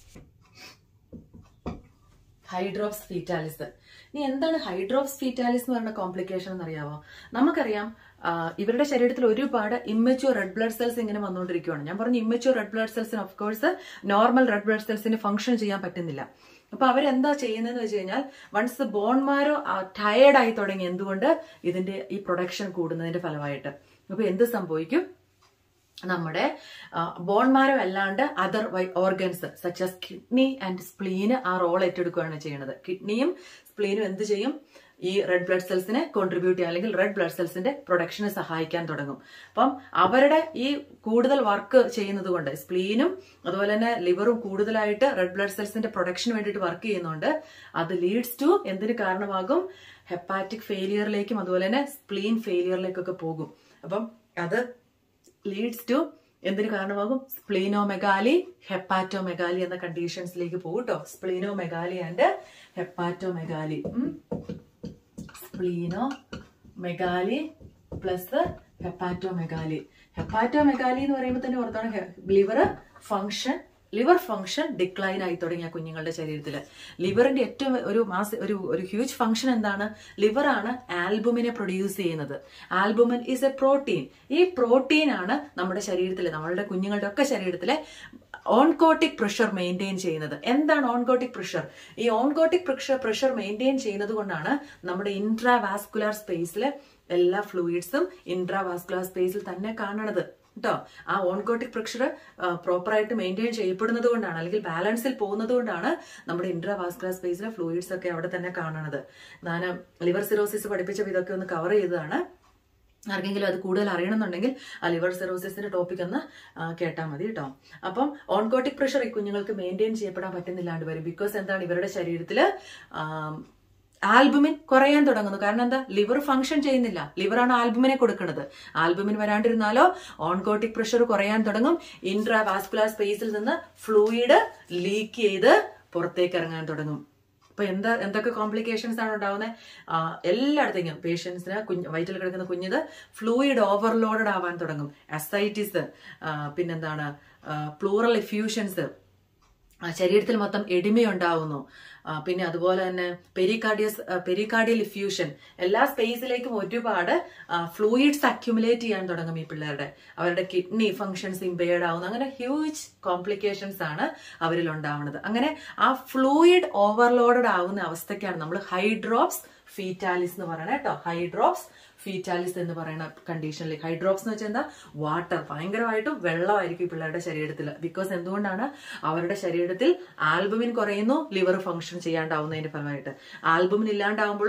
ഹൈഡ്രോപ്സ് ഫീറ്റാലിസ് ഇനി എന്താണ് ഹൈഡ്രോപ്സ് ഫീറ്റാലിസ് എന്ന് പറയുന്ന കോംപ്ലിക്കേഷൻ എന്ന് അറിയാമോ നമുക്കറിയാം ആ, ഇവരുടെ ശരീരത്തിൽ ഒരുപാട് ഇമ്മച്യൂർ റെഡ് ബ്ലഡ് സെൽസ് ഇങ്ങനെ വന്നുകൊണ്ടിരിക്കുകയാണ് ഞാൻ പറഞ്ഞു ഇമ്മച്യൂർ റെഡ് ബ്ലഡ് സെൽസിന് of course normal red blood സെൽസിന് ഫംഗ്ഷൻ ചെയ്യാൻ പറ്റുന്നില്ല അപ്പൊ അവരെന്താ ചെയ്യുന്നതെന്ന് വെച്ച് കഴിഞ്ഞാൽ വൺസ് ബോൺമാരോ ടയേർഡ് ആയി തുടങ്ങി എന്തുകൊണ്ട് ഇതിന്റെ ഈ പ്രൊഡക്ഷൻ കൂടുന്നതിന്റെ ഫലമായിട്ട് അപ്പൊ എന്ത് സംഭവിക്കും നമ്മുടെ ബോൺമാരോ അല്ലാണ്ട് other organs such as kidney and സ്പ്ലീന് ആ റോൾ ഏറ്റെടുക്കുകയാണ് ചെയ്യുന്നത് കിഡ്നിയും സ്പ്ലീനും എന്ത് ചെയ്യും ഈ റെഡ് ബ്ലഡ് സെൽസിനെ കോൺട്രിബ്യൂട്ട് ചെയ്യാൻ അല്ലെങ്കിൽ റെഡ് ബ്ലഡ് സെൽസിന്റെ പ്രൊഡക്ഷന് സഹായിക്കാൻ തുടങ്ങും അപ്പം അവരുടെ ഈ കൂടുതൽ വർക്ക് ചെയ്യുന്നത് കൊണ്ട് സ്പ്ലീനും അതുപോലെ തന്നെ ലിവറും കൂടുതലായിട്ട് റെഡ് ബ്ലഡ് സെൽസിന്റെ പ്രൊഡക്ഷന് വേണ്ടിയിട്ട് വർക്ക് ചെയ്യുന്നുണ്ട് അത് ലീഡ്സ് ടു എന്തിന് കാരണമാകും ഹെപ്പാറ്റിക് ഫെയിലിയറിലേക്കും അതുപോലെ തന്നെ സ്പ്ലീൻ ഫെയിലിയറിലേക്കൊക്കെ പോകും അപ്പം അത് ലീഡ്സ് ടു എന്തിന് കാരണമാകും സ്പ്ലീനോമെഗാലി ഹെപ്പാറ്റോമെഗാലി എന്ന കണ്ടീഷൻസിലേക്ക് പോകും കേട്ടോ splenomegaly and hepatomegaly splenomegaly plus hepatomegaly hepatomegaly എന്ന് പറയുമ്പോൾ തന്നെ ഓർത്താണ് liver function liver function decline ആയി തുടങ്ങിയ കുഞ്ഞുങ്ങളുടെ ശരീരത്തിൽ ലിവറിന്റെ ഏറ്റവും ഒരു മാസ് ഒരു ഒരു ഹ്യൂജ് ഫങ്ഷൻ എന്താണ് ലിവറാണ് ആൽബുമിനെ പ്രൊഡ്യൂസ് ചെയ്യുന്നത് ആൽബുമിൻ ഈസ് എ പ്രോട്ടീൻ ഈ പ്രോട്ടീൻ ആണ് നമ്മുടെ ശരീരത്തിലെ നമ്മളുടെ കുഞ്ഞുങ്ങളുടെ ഒക്കെ ശരീരത്തിലെ ഓൺകോട്ടിക് പ്രഷർ മെയിൻറ്റെയിൻ ചെയ്യുന്നത് എന്താണ് ഓൺകോട്ടിക് പ്രഷർ ഈ ഓൺകോട്ടിക് പ്രഷർ പ്രഷർ മെയിൻറ്റെയിൻ ചെയ്യുന്നത് കൊണ്ടാണ് നമ്മുടെ ഇൻട്രാവാസ്കുലാർ സ്പേസിലെ എല്ലാ ഫ്ലൂയിഡ്സും ഇൻട്രാവാസ്കുലാർ സ്പേസിൽ തന്നെ കാണണത് കേട്ടോ ആ ഓൺകോട്ടിക് പ്രഷർ പ്രോപ്പറായിട്ട് മെയിൻറ്റെയിൻ ചെയ്യപ്പെടുന്നത് കൊണ്ടാണ് അല്ലെങ്കിൽ ബാലൻസിൽ പോകുന്നത് കൊണ്ടാണ് നമ്മുടെ ഇൻട്രാവാസ്കുലർ സ്പേസിലെ ഫ്ലൂയിഡ്സ് ഒക്കെ അവിടെ തന്നെ കാണണത് ഞാൻ ലിവർ സിറോസിസ് പഠിപ്പിച്ച ഇതൊക്കെ ഒന്ന് കവർ ചെയ്തതാണ് ആർക്കെങ്കിലും അത് കൂടുതൽ അറിയണമെന്നുണ്ടെങ്കിൽ ആ ലിവർ സിറോസിസിന്റെ ടോപ്പിക് ഒന്ന് കേട്ടാൽ മതി കേട്ടോ അപ്പം ഓൺകോട്ടിക് പ്രഷർ ഈ കുഞ്ഞുങ്ങൾക്ക് മെയിൻറ്റെയിൻ ചെയ്യപ്പെടാൻ പറ്റുന്നില്ലാണ്ട് വരും ബിക്കോസ് എന്താണ് ഇവരുടെ ശരീരത്തിൽ ആൽബുമിൻ കുറയാൻ തുടങ്ങുന്നു കാരണം എന്താ ലിവർ ഫംഗ്ഷൻ ചെയ്യുന്നില്ല ലിവറാണ് ആൽബുമിനെ കൊടുക്കുന്നത് ആൽബുമിൻ വരാണ്ടിരുന്നാലോ ഓൺകോട്ടിക് പ്രഷർ കുറയാൻ തുടങ്ങും ഇൻട്രാ വാസ്കുലാർ സ്പേസിൽ നിന്ന് ഫ്ലൂയിഡ് ലീക്ക് ചെയ്ത് പുറത്തേക്ക് ഇറങ്ങാൻ തുടങ്ങും അപ്പൊ എന്താ എന്തൊക്കെ കോംപ്ലിക്കേഷൻസ് ആണ് ഉണ്ടാവുന്നത് എല്ലായിടത്തേക്കും പേഷ്യൻസിന് കുഞ്ഞ് വയറ്റിൽ കിടക്കുന്ന കുഞ്ഞിത് ഫ്ലൂയിഡ് ഓവർലോഡഡ് ആവാൻ തുടങ്ങും അസൈറ്റിസ് പിന്നെന്താണ് പ്ലൂറൽ എഫ്യൂഷൻസ് ശരീരത്തിൽ മൊത്തം എടിമയുണ്ടാവുന്നു ആ, പിന്നെ അതുപോലെ തന്നെ പെരികാർഡിയസ് പെരികാർഡിയൽ ഇഫ്യൂഷൻ എല്ലാ സ്പേസിലേക്കും ഒരുപാട് ഫ്ലൂയിഡ്സ് അക്യുമുലേറ്റ് ചെയ്യാൻ തുടങ്ങും ഈ പിള്ളേരുടെ അവരുടെ കിഡ്നി ഫങ്ഷൻസ് ഇമ്പയർഡ് ആവുന്നു അങ്ങനെ ഹ്യൂജ് കോംപ്ലിക്കേഷൻസ് ആണ് അവരിൽ ഉണ്ടാവുന്നത് അങ്ങനെ ആ ഫ്ലൂയിഡ് ഓവർലോഡഡ് ആവുന്ന അവസ്ഥയ്ക്കാണ് നമ്മൾ ഹൈഡ്രോപ്സ് ഫീറ്റാലിസ് എന്ന് പറയണേ കേട്ടോ ഹൈഡ്രോപ്സ് ഫീറ്റാലിസ് എന്ന് പറയുന്ന കണ്ടീഷനിൽ ഹൈഡ്രോപ്സ് എന്ന് വെച്ചാൽ എന്താ വാട്ടർ ഭയങ്കരമായിട്ടും വെള്ളമായിരിക്കും ഈ പിള്ളേരുടെ ശരീരത്തിൽ ബിക്കോസ് എന്തുകൊണ്ടാണ് അവരുടെ ശരീരത്തിൽ ആൽബുമിൻ കുറയുന്നു ലിവർ ഫംഗ്ഷൻ ചെയ്യാണ്ടാവുന്നതിന്റെ ഫലമായിട്ട് ആൽബുമിൻ ഇല്ലാണ്ടാവുമ്പോഴോ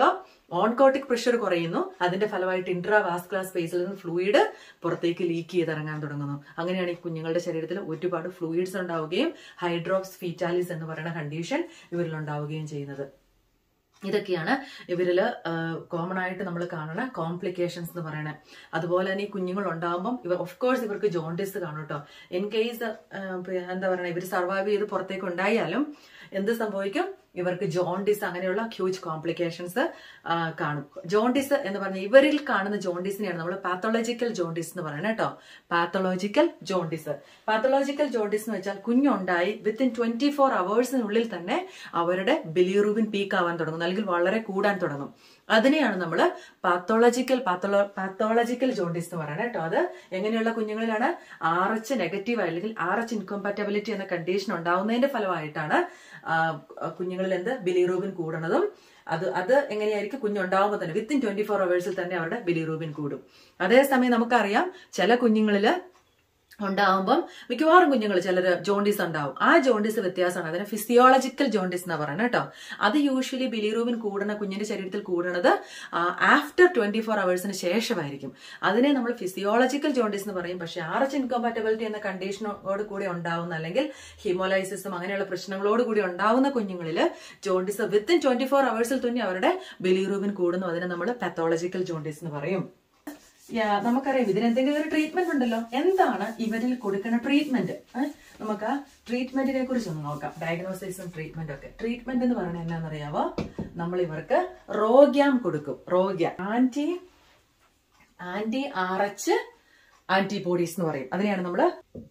ഓൺകോട്ടിക് പ്രഷർ കുറയുന്നു അതിന്റെ ഫലമായിട്ട് ഇൻട്രാവാസ്കുലർ സ്പേസിൽ നിന്ന് ഫ്ലൂയിഡ് പുറത്തേക്ക് ലീക്ക് ചെയ്തിറങ്ങാൻ തുടങ്ങുന്നു അങ്ങനെയാണ് ഈ കുഞ്ഞുങ്ങളുടെ ശരീരത്തിൽ ഒരുപാട് ഫ്ലൂയിഡ്സ് ഉണ്ടാവുകയും ഹൈഡ്രോക്സ് ഫീറ്റാലിസ് എന്ന് പറയുന്ന കണ്ടീഷൻ ഇവരിൽ ഉണ്ടാവുകയും ചെയ്യുന്നത് ഇതൊക്കെയാണ് ഇവരിൽ കോമൺ ആയിട്ട് നമ്മൾ കാണുന്ന കോംപ്ലിക്കേഷൻസ് എന്ന് പറയണത് അതുപോലെ തന്നെ ഈ കുഞ്ഞുങ്ങൾ ഉണ്ടാകുമ്പം ഇവർ ഓഫ് കോഴ്സ് ഇവർക്ക് ജോണ്ടിസ് കാണും കേട്ടോ ഇൻ കേസ് എന്താ പറയുക ഇവർ സർവൈവ് ചെയ്ത് പുറത്തേക്ക് ഉണ്ടായാലും എന്ത് സംഭവിക്കും ഇവർക്ക് ജോണ്ടിസ് അങ്ങനെയുള്ള ഹ്യൂജ് കോംപ്ലിക്കേഷൻസ് കാണും ജോണ്ടിസ് എന്ന് പറഞ്ഞ ഇവരിൽ കാണുന്ന ജോണ്ടിസിനെയാണ് നമ്മൾ പാത്തോളജിക്കൽ ജോണ്ടിസ് എന്ന് പറയുന്നത് കേട്ടോ പാത്തോളജിക്കൽ ജോണ്ടിസ് പാത്തോളജിക്കൽ ജോണ്ടിസ് എന്ന് വെച്ചാൽ കുഞ്ഞുണ്ടായി വിത്തിൻ ട്വന്റി ഫോർ അവേഴ്സിനുള്ളിൽ തന്നെ അവരുടെ ബിലിറൂബിൻ പീക്ക് ആവാൻ തുടങ്ങും അല്ലെങ്കിൽ വളരെ കൂടാൻ തുടങ്ങും അതിനെയാണ് നമ്മൾ പാത്തോളജിക്കൽ പാത്തോള പാത്തോളജിക്കൽ ജോണ്ടിസ് എന്ന് പറയുന്നത് കേട്ടോ അത് എങ്ങനെയുള്ള കുഞ്ഞുങ്ങളിലാണ് ആർ എച്ച് നെഗറ്റീവ് അല്ലെങ്കിൽ ആർ എച്ച് ഇൻകോമ്പാറ്റബിലിറ്റി എന്ന കണ്ടീഷൻ ഉണ്ടാവുന്നതിന്റെ ഫലമായിട്ടാണ് കുഞ്ഞുങ്ങളിൽ എന്ത് ബിലിറൂബിൻ കൂടണതും അത് അത് എങ്ങനെയായിരിക്കും കുഞ്ഞുണ്ടാവുമ്പോൾ തന്നെ വിത്തിൻ ട്വന്റി ഫോർ അവേഴ്സിൽ തന്നെ അവരുടെ ബിലിറൂബിൻ കൂടും അതേസമയം നമുക്കറിയാം ചില കുഞ്ഞുങ്ങളിൽ ഉണ്ടാവുമ്പം മിക്കവാറും കുഞ്ഞുങ്ങൾ ചിലർ ജോണ്ടിസ് ഉണ്ടാവും ആ ജോണ്ടിസ് വ്യത്യാസമാണ് അതിനെ ഫിസിയോളജിക്കൽ ജോണ്ടിസ് എന്ന് പറയുന്നത് കേട്ടോ അത് യൂഷ്വലി ബിലിറൂബിൻ കൂടുന്ന കുഞ്ഞിന്റെ ശരീരത്തിൽ കൂടുന്നത് ആഫ്റ്റർ ട്വന്റി ഫോർ അവേഴ്സിന് ശേഷമായിരിക്കും അതിനെ നമ്മൾ ഫിസിയോളജിക്കൽ ജോണ്ടിസ് എന്ന് പറയും പക്ഷെ ആർ എച്ച് ഇൻകോമ്പാറ്റബിലിറ്റി എന്ന കണ്ടീഷനോട് കൂടി ഉണ്ടാവുന്ന അല്ലെങ്കിൽ ഹിമോലൈസിസും അങ്ങനെയുള്ള പ്രശ്നങ്ങളോട് കൂടി ഉണ്ടാവുന്ന കുഞ്ഞുങ്ങളിൽ ജോണ്ടിസ് വിത്തിൻ ട്വന്റി ഫോർ അവേഴ്സിൽ തന്നെ അവരുടെ ബിലിറൂബിൻ കൂടുന്നു അതിനെ നമ്മൾ പാത്തോളജിക്കൽ ജോണ്ടിസ് എന്ന് പറയും നമുക്കറിയാം ഇതിന് എന്തെങ്കിലും ഒരു ട്രീറ്റ്മെന്റ് ഉണ്ടല്ലോ എന്താണ് ഇവരിൽ കൊടുക്കുന്ന ട്രീറ്റ്മെന്റ് നമുക്ക് ആ ട്രീറ്റ്മെന്റിനെ കുറിച്ച് ഒന്ന് നോക്കാം ഡയഗ്നോസിസും ട്രീറ്റ്മെന്റും ഒക്കെ ട്രീറ്റ്മെന്റ് എന്ന് പറയുന്നത് എന്നാണെന്നറിയാവോ നമ്മൾ ഇവർക്ക് റോഗ്യാം കൊടുക്കും RhoGAM anti anti R H antibodies എന്ന് പറയും അതിനെയാണ് നമ്മള്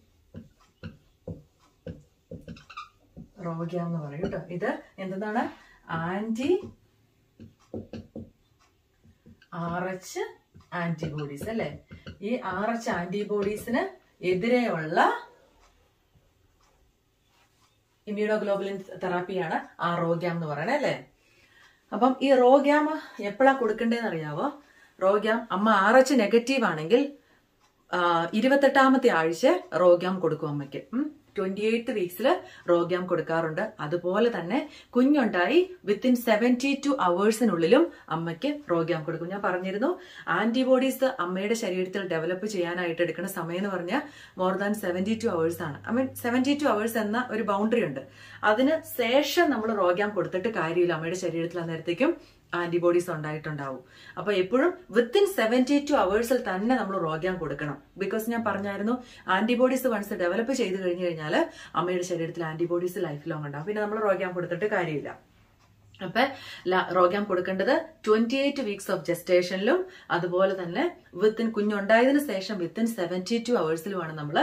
റോഗ്യാം എന്ന് പറയും കേട്ടോ ഇത് എന്താണ് ആന്റി ആർ എച്ച് ആന്റിബോഡീസ് അല്ലെ ഈ ആർ എച്ച് ആന്റിബോഡീസിന് എതിരെയുള്ള ഇമ്മ്യൂണോഗ്ലോബുലിൻ തെറാപ്പിയാണ് ആ റോഗ്യാം എന്ന് പറയുന്നത് അല്ലേ അപ്പം ഈ റോഗ്യാം എപ്പോഴാ കൊടുക്കേണ്ടതെന്ന് അറിയാവോ റോഗ്യാം അമ്മ ആർ എച്ച് നെഗറ്റീവ് ആണെങ്കിൽ ഇരുപത്തെട്ടാമത്തെ ആഴ്ച റോഗ്യാം കൊടുക്കും അമ്മയ്ക്ക് ട്വന്റി എയ്ത്ത് വീക്സിൽ റോഗ്യാം കൊടുക്കാറുണ്ട് അതുപോലെ തന്നെ കുഞ്ഞുണ്ടായി വിത്തിൻ സെവൻറ്റി ടു അവേഴ്സിനുള്ളിലും അമ്മയ്ക്ക് റോഗ്യാം കൊടുക്കും ഞാൻ പറഞ്ഞിരുന്നു ആന്റിബോഡീസ് അമ്മയുടെ ശരീരത്തിൽ ഡെവലപ്പ് ചെയ്യാനായിട്ട് എടുക്കുന്ന സമയം എന്ന് പറഞ്ഞാൽ more than seventy two hours ആണ് I mean seventy two hours എന്ന ഒരു ബൗണ്ടറി ഉണ്ട് അതിന് ശേഷം നമ്മൾ റോഗ്യാം കൊടുത്തിട്ട് കാര്യമില്ല അമ്മയുടെ ശരീരത്തിൽ അന്നേരത്തേക്കും ആന്റിബോഡീസ് ഉണ്ടായിട്ടുണ്ടാവും അപ്പൊ എപ്പോഴും വിത്തിൻ സെവൻറ്റി ടു അവേഴ്സിൽ തന്നെ നമ്മൾ റോഗ്യാം കൊടുക്കണം ബിക്കോസ് ഞാൻ പറഞ്ഞായിരുന്നു ആന്റിബോഡീസ് വൺസ് ഡെവലപ്പ് ചെയ്ത് കഴിഞ്ഞു കഴിഞ്ഞാൽ അമ്മയുടെ ശരീരത്തിൽ ആന്റിബോഡീസ് ലൈഫ് ലോങ് ഉണ്ടാവും പിന്നെ നമ്മൾ റോഗ്യാം കൊടുത്തിട്ട് കാര്യമില്ല അപ്പൊ റോഗ്യാം കൊടുക്കേണ്ടത് ട്വന്റി എയ്റ്റ് വീക്സ് ഓഫ് ജസ്റ്റേഷനിലും അതുപോലെ തന്നെ വിത്തിൻ കുഞ്ഞുണ്ടായതിനു ശേഷം വിത്തിൻ സെവൻറ്റി ടു അവേഴ്സിലുമാണ് നമ്മൾ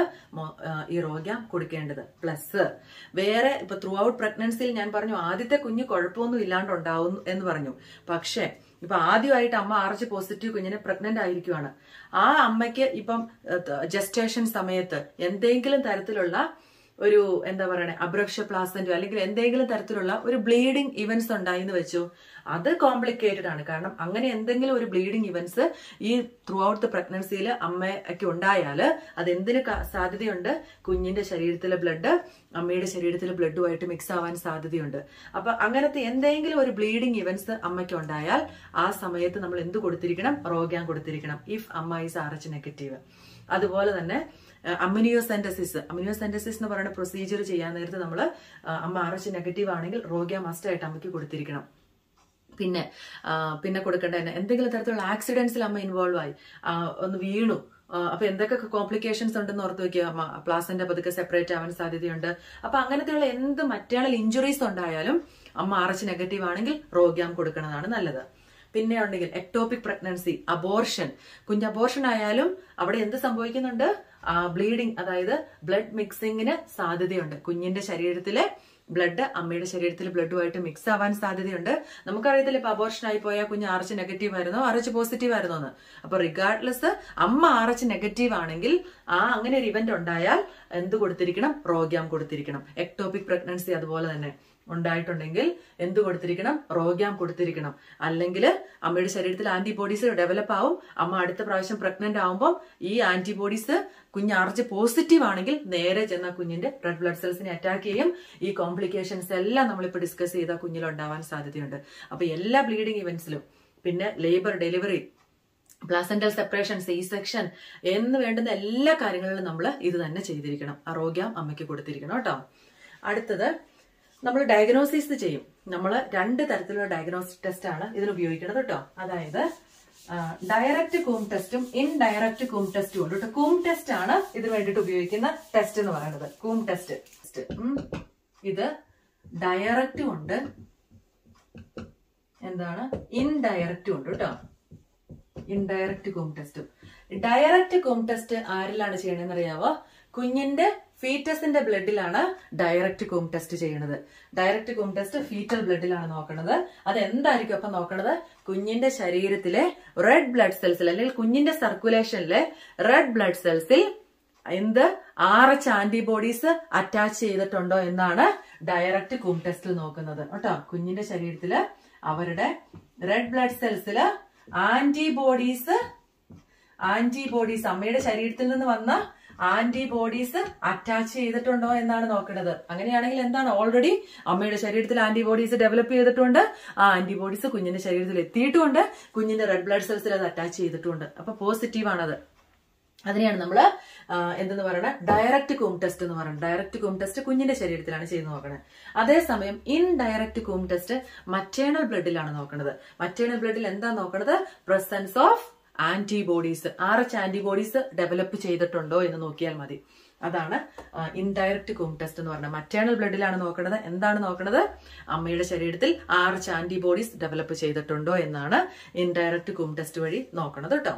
ഈ റോഗ്യാം കൊടുക്കേണ്ടത് പ്ലസ് വേറെ ഇപ്പൊ ത്രൂ ഔട്ട് പ്രഗ്നൻസിയിൽ ഞാൻ പറഞ്ഞു ആദ്യത്തെ കുഞ്ഞ് കുഴപ്പമൊന്നും ഇല്ലാണ്ട് ഉണ്ടാവും എന്ന് പറഞ്ഞു പക്ഷേ ഇപ്പൊ ആദ്യമായിട്ട് അമ്മ ആർച്ച് പോസിറ്റീവ് കുഞ്ഞിനെ പ്രഗ്നന്റ് ആയിരിക്കുവാണ് ആ അമ്മയ്ക്ക് ഇപ്പം ജസ്റ്റേഷൻ സമയത്ത് എന്തെങ്കിലും തരത്തിലുള്ള ഒരു എന്താ പറയണേ അബ്രക്ഷ പ്ലാസന്റോ അല്ലെങ്കിൽ എന്തെങ്കിലും തരത്തിലുള്ള ഒരു ബ്ലീഡിങ് ഇവന്റ്സ് ഉണ്ടായി എന്ന് വെച്ചു അത് കോംപ്ലിക്കേറ്റഡ് ആണ് കാരണം അങ്ങനെ എന്തെങ്കിലും ഒരു ബ്ലീഡിങ് ഇവന്റ്സ് ഈ ത്രൂ ഔട്ട് ദ പ്രഗ്നൻസിയിൽ അമ്മയ്ക്ക് ഉണ്ടായാൽ അത് എന്തിന് സാധ്യതയുണ്ട് കുഞ്ഞിന്റെ ശരീരത്തിലെ ബ്ലഡ് അമ്മയുടെ ശരീരത്തിലെ ബ്ലഡുമായിട്ട് മിക്സ് ആവാൻ സാധ്യതയുണ്ട് അപ്പൊ അങ്ങനത്തെ എന്തെങ്കിലും ഒരു ബ്ലീഡിങ് ഇവന്റ്സ് അമ്മയ്ക്ക് ഉണ്ടായാൽ ആ സമയത്ത് നമ്മൾ എന്ത് കൊടുത്തിരിക്കണം റോഗ്യാൻ കൊടുത്തിരിക്കണം ഇഫ് അമ്മ ഈസ് ആർ എച്ച് നെഗറ്റീവ് അതുപോലെ തന്നെ അമിനിയോസെന്റസിസ് അമിനിയോസെന്റസിസ് എന്ന് പറയുന്ന പ്രൊസീജിയർ ചെയ്യാൻ നേരത്ത് നമ്മൾ അമ്മ ആർ എച്ച് നെഗറ്റീവ് ആണെങ്കിൽ റോഗ്യ മസ്റ്റ് ആയിട്ട് അമ്മയ്ക്ക് കൊടുത്തിരിക്കണം പിന്നെ പിന്നെ കൊടുക്കേണ്ട എന്തെങ്കിലും തരത്തിലുള്ള ആക്സിഡൻസിൽ അമ്മ ഇൻവോൾവ് ആയി ഒന്ന് വീണു അപ്പൊ എന്തൊക്കെ കോംപ്ലിക്കേഷൻസ് ഉണ്ടെന്ന് ഓർത്ത് വെക്കുക പ്ലാസന്റെ പതുക്കെ സെപ്പറേറ്റ് ആവാൻ സാധ്യതയുണ്ട് അപ്പൊ അങ്ങനത്തെയുള്ള എന്ത് മറ്റേണൽ ഇഞ്ചുറീസ് ഉണ്ടായാലും അമ്മ ആർ എച്ച് നെഗറ്റീവ് ആണെങ്കിൽ റോഗ്യാം കൊടുക്കുന്നതാണ് നല്ലത് പിന്നെ ഉണ്ടെങ്കിൽ എക്ടോപിക് പ്രഗ്നൻസി അബോർഷൻ കുഞ്ഞ് അബോർഷൻ ആയാലും അവിടെ എന്ത് സംഭവിക്കുന്നുണ്ട് ബ്ലീഡിങ് അതായത് ബ്ലഡ് മിക്സിങ്ങിന് സാധ്യതയുണ്ട് കുഞ്ഞിന്റെ ശരീരത്തിലെ ബ്ലഡ് അമ്മയുടെ ശരീരത്തിൽ ബ്ലഡുമായിട്ട് മിക്സ് ആവാൻ സാധ്യതയുണ്ട് നമുക്കറിയത്തില്ല ഇപ്പൊ അബോർഷൻ ആയി പോയാൽ കുഞ്ഞ് ആർച്ച് നെഗറ്റീവ് ആയിരുന്നോ ആർച്ച് പോസിറ്റീവ് ആയിരുന്നോ എന്ന് അപ്പൊ റിഗാർഡ്ലെസ് അമ്മ ആർച്ച് നെഗറ്റീവ് ആണെങ്കിൽ ആ അങ്ങനെ ഒരു ഇവന്റ് ഉണ്ടായാൽ എന്ത് കൊടുത്തിരിക്കണം റോഗ്യാം കൊടുത്തിരിക്കണം എക്ടോപിക് പ്രഗ്നൻസി അതുപോലെ തന്നെ ഉണ്ടായിട്ടുണ്ടെങ്കിൽ എന്ത് കൊടുത്തിരിക്കണം റോഗ്യാം കൊടുത്തിരിക്കണം അല്ലെങ്കിൽ അമ്മയുടെ ശരീരത്തിൽ ആന്റിബോഡീസ് ഡെവലപ്പ് ആവും അമ്മ അടുത്ത പ്രാവശ്യം പ്രഗ്നന്റ് ആവുമ്പോൾ ഈ ആന്റിബോഡീസ് കുഞ്ഞ് ആർജ് പോസിറ്റീവ് ആണെങ്കിൽ നേരെ ചെന്ന കുഞ്ഞിന്റെ റെഡ് ബ്ലഡ് സെൽസിനെ അറ്റാക്ക് ചെയ്യും ഈ കോംപ്ലിക്കേഷൻസ് എല്ലാം നമ്മളിപ്പോൾ ഡിസ്കസ് ചെയ്ത കുഞ്ഞിൽ ഉണ്ടാവാൻ സാധ്യതയുണ്ട് അപ്പൊ എല്ലാ ബ്ലീഡിംഗ് ഇവന്റ്സിലും പിന്നെ labour delivery placental separation C section എന്ന് വേണ്ടുന്ന എല്ലാ കാര്യങ്ങളിലും നമ്മൾ ഇത് തന്നെ ചെയ്തിരിക്കണം ആരോഗ്യം അമ്മയ്ക്ക് കൊടുത്തിരിക്കണം കേട്ടോ അടുത്തത് നമ്മൾ ഡയഗ്നോസിസ് ചെയ്യും നമ്മൾ രണ്ട് തരത്തിലുള്ള ഡയഗ്നോസിസ് ടെസ്റ്റ് ആണ് ഇതിന് ഉപയോഗിക്കുന്നത് കേട്ടോ അതായത് ഡയറക്റ്റ് കൂം ടെസ്റ്റും ഇൻഡയറക്റ്റ് കൂം ടെസ്റ്റും ഉണ്ട് കേട്ടോ കൂം ടെസ്റ്റ് ആണ് ഇതിന് വേണ്ടിയിട്ട് ഉപയോഗിക്കുന്ന ടെസ്റ്റ് എന്ന് പറയുന്നത് കൂം ടെസ്റ്റ് ഇത് ഡയറക്റ്റും ഉണ്ട് എന്താണ് ഇൻഡയറക്റ്റും ഉണ്ട് കേട്ടോ ഇൻഡയറക്റ്റ് കൂം ടെസ്റ്റും ഡയറക്റ്റ് കൂം ടെസ്റ്റ് ആരിലാണ് ചെയ്യണമെന്ന് അറിയാവോ കുഞ്ഞിന്റെ ഫീറ്റസിന്റെ ബ്ലഡിലാണ് ഡയറക്റ്റ് കൂം ടെസ്റ്റ് ചെയ്യണത് ഡയറക്റ്റ് കൂം ടെസ്റ്റ് ഫീറ്റൽ ബ്ലഡിലാണ് നോക്കണത് അത് എന്തായിരിക്കും അപ്പൊ നോക്കണത് കുഞ്ഞിന്റെ ശരീരത്തിലെ റെഡ് ബ്ലഡ് സെൽസിൽ അല്ലെങ്കിൽ കുഞ്ഞിന്റെ സർക്കുലേഷനിലെ റെഡ് ബ്ലഡ് സെൽസിൽ എന്ത് ആർ എച്ച് ആന്റിബോഡീസ് അറ്റാച്ച് ചെയ്തിട്ടുണ്ടോ എന്നാണ് ഡയറക്റ്റ് കൂം ടെസ്റ്റിൽ നോക്കുന്നത് കേട്ടോ കുഞ്ഞിന്റെ ശരീരത്തില് അവരുടെ റെഡ് ബ്ലഡ് സെൽസില് ആന്റിബോഡീസ് ആന്റിബോഡീസ് അമ്മയുടെ ശരീരത്തിൽ നിന്ന് വന്ന ആന്റിബോഡീസ് അറ്റാച്ച് ചെയ്തിട്ടുണ്ടോ എന്നാണ് നോക്കുന്നത് അങ്ങനെയാണെങ്കിൽ എന്താണ് ഓൾറെഡി അമ്മയുടെ ശരീരത്തിൽ ആന്റിബോഡീസ് ഡെവലപ്പ് ചെയ്തിട്ടുണ്ട് ആ ആന്റിബോഡീസ് കുഞ്ഞിന്റെ ശരീരത്തിൽ എത്തിയിട്ടുമുണ്ട് കുഞ്ഞിന്റെ റെഡ് ബ്ലഡ് സെൽസിൽ അത് അറ്റാച്ച് ചെയ്തിട്ടുണ്ട് അപ്പൊ പോസിറ്റീവ് ആണത് അതിനെയാണ് നമ്മൾ എന്തെന്ന് പറയുന്നത് ഡയറക്റ്റ് കൂം ടെസ്റ്റ് എന്ന് പറയുന്നത് ഡയറക്റ്റ് കൂം ടെസ്റ്റ് കുഞ്ഞിന്റെ ശരീരത്തിലാണ് ചെയ്ത് നോക്കുന്നത് അതേസമയം ഇൻഡയറക്റ്റ് കൂം ടെസ്റ്റ് മറ്റേണൽ ബ്ലഡിലാണ് നോക്കുന്നത് മറ്റേണൽ ബ്ലഡിൽ എന്താ നോക്കുന്നത് presence of antibodies R H antibodies develop ചെയ്തിട്ടുണ്ടോ എന്ന് നോക്കിയാൽ മതി അതാണ് ഇൻഡയറക്റ്റ് കൂം ടെസ്റ്റ് എന്ന് പറയുന്നത് മറ്റേണൽ ബ്ലഡിലാണ് നോക്കുന്നത് എന്താണ് നോക്കുന്നത് അമ്മയുടെ ശരീരത്തിൽ ആർ എച്ച് ആന്റിബോഡീസ് ഡെവലപ്പ് ചെയ്തിട്ടുണ്ടോ എന്നാണ് ഇൻഡയറക്റ്റ് കൂം ടെസ്റ്റ് വഴി നോക്കുന്നത് കേട്ടോ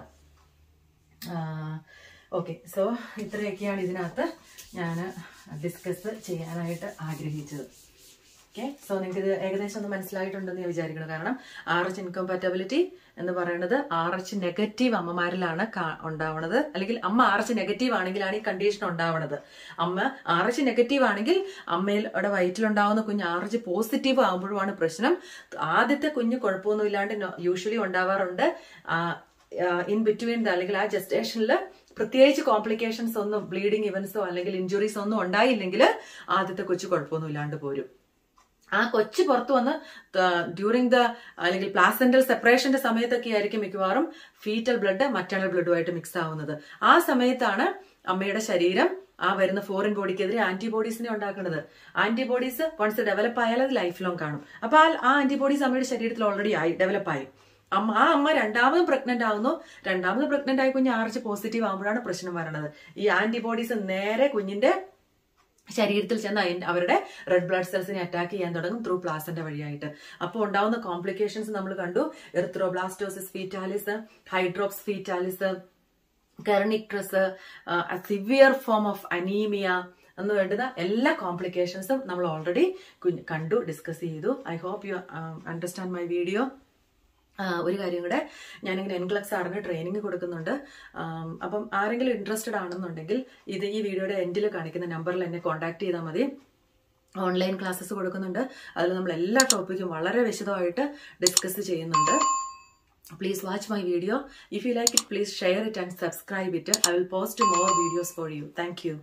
ഓക്കെ സോ ഇത്രയൊക്കെയാണ് ഇതിനകത്ത് ഞാൻ ഡിസ്കസ് ചെയ്യാനായിട്ട് ആഗ്രഹിച്ചത് ഓക്കെ സോ നിങ്ങൾക്ക് ഇത് ഏകദേശം ഒന്ന് മനസ്സിലായിട്ടുണ്ടെന്ന് ഞാൻ വിചാരിക്കണം കാരണം ആർ എച്ച് ഇൻകംപാറ്റബിലിറ്റി എന്ന് പറയുന്നത് ആർ എച്ച് നെഗറ്റീവ് അമ്മമാരിലാണ് ഉണ്ടാവുന്നത് അല്ലെങ്കിൽ അമ്മ ആർ എച്ച് നെഗറ്റീവ് ആണെങ്കിലാണ് ഈ കണ്ടീഷൻ ഉണ്ടാവുന്നത് അമ്മ ആർ എച്ച് നെഗറ്റീവ് ആണെങ്കിൽ അമ്മയുടെ വയറ്റിലുണ്ടാവുന്ന കുഞ്ഞ് ആർ എച്ച് പോസിറ്റീവ് ആകുമ്പോഴുമാണ് പ്രശ്നം ആദ്യത്തെ കുഞ്ഞ് കുഴപ്പമൊന്നും ഇല്ലാണ്ട് യൂഷ്വലി ഉണ്ടാവാറുണ്ട് ഇൻ ബിറ്റ്വീൻ അല്ലെങ്കിൽ ആ ജസ്റ്റേഷനിൽ പ്രത്യേകിച്ച് കോംപ്ലിക്കേഷൻസ് ഒന്നും ബ്ലീഡിങ് ഇവൻസോ അല്ലെങ്കിൽ ഇഞ്ചുറീസ് ഒന്നും ഉണ്ടായില്ലെങ്കിൽ ആദ്യത്തെ കൊച്ചു കുഴപ്പമൊന്നും ഇല്ലാണ്ട് പോരും ആ കൊച്ചു പുറത്തു വന്ന് ഡ്യൂറിങ് ദ അല്ലെങ്കിൽ പ്ലാസെന്റൽ സെപ്പറേഷന്റെ സമയത്തൊക്കെ ആയിരിക്കും മിക്കവാറും ഫീറ്റൽ ബ്ലഡ് മറ്റേണൽ ബ്ലഡുമായിട്ട് മിക്സ് ആവുന്നത് ആ സമയത്താണ് അമ്മയുടെ ശരീരം ആ വരുന്ന ഫോറിൻ ബോഡിക്കെതിരെ ആന്റിബോഡീസിനെ ഉണ്ടാക്കുന്നത് ആന്റിബോഡീസ് വൺസ് ഡെവലപ്പ് ആയാൽ അത് ലൈഫ് ലോങ് കാണും അപ്പൊ ആ ആന്റിബോഡീസ് അമ്മയുടെ ശരീരത്തിൽ ഓൾറെഡി ആയി ഡെവലപ്പ് ആയി അമ്മ ആ അമ്മ രണ്ടാമത് പ്രഗ്നന്റ് ആവുന്നു രണ്ടാമത് പ്രഗ്നന്റ് ആയി കുഞ്ഞ് ആർച്ച് പോസിറ്റീവ് ആകുമ്പോഴാണ് പ്രശ്നം വരുന്നത് ഈ ആന്റിബോഡീസ് നേരെ കുഞ്ഞിന്റെ ശരീരത്തിൽ ചെന്ന് അതിന്റെ അവരുടെ റെഡ് ബ്ലഡ് സെൽസിനെ അറ്റാക്ക് ചെയ്യാൻ തുടങ്ങും ത്രൂ പ്ലാസന്റെ വഴിയായിട്ട് അപ്പോൾ ഉണ്ടാവുന്ന കോംപ്ലിക്കേഷൻസ് നമ്മൾ കണ്ടു erythroblastosis fetalis hydrops fetalis kernicterus severe form of anaemia എന്ന് വേണ്ടുന്ന എല്ലാ കോംപ്ലിക്കേഷൻസും നമ്മൾ ഓൾറെഡി കണ്ടു ഡിസ്കസ് ചെയ്തു I hope you understand my video ഒരു കാര്യം കൂടെ ഞാനിങ്ങനെ എൻക്ലക്സ് സാറിന് ട്രെയിനിങ് കൊടുക്കുന്നുണ്ട് അപ്പം ആരെങ്കിലും ഇൻട്രസ്റ്റഡ് ആണെന്നുണ്ടെങ്കിൽ ഇത് ഈ വീഡിയോയുടെ എൻഡിൽ കാണിക്കുന്ന നമ്പറിൽ എന്നെ കോൺടാക്ട് ചെയ്താൽ മതി ഓൺലൈൻ ക്ലാസ്സസ് കൊടുക്കുന്നുണ്ട് അതിൽ നമ്മൾ എല്ലാ ടോപ്പിക്കും വളരെ വിശദമായിട്ട് ഡിസ്കസ് ചെയ്യുന്നുണ്ട് please watch my video if you like it please share it and subscribe it I will post more videos for you thank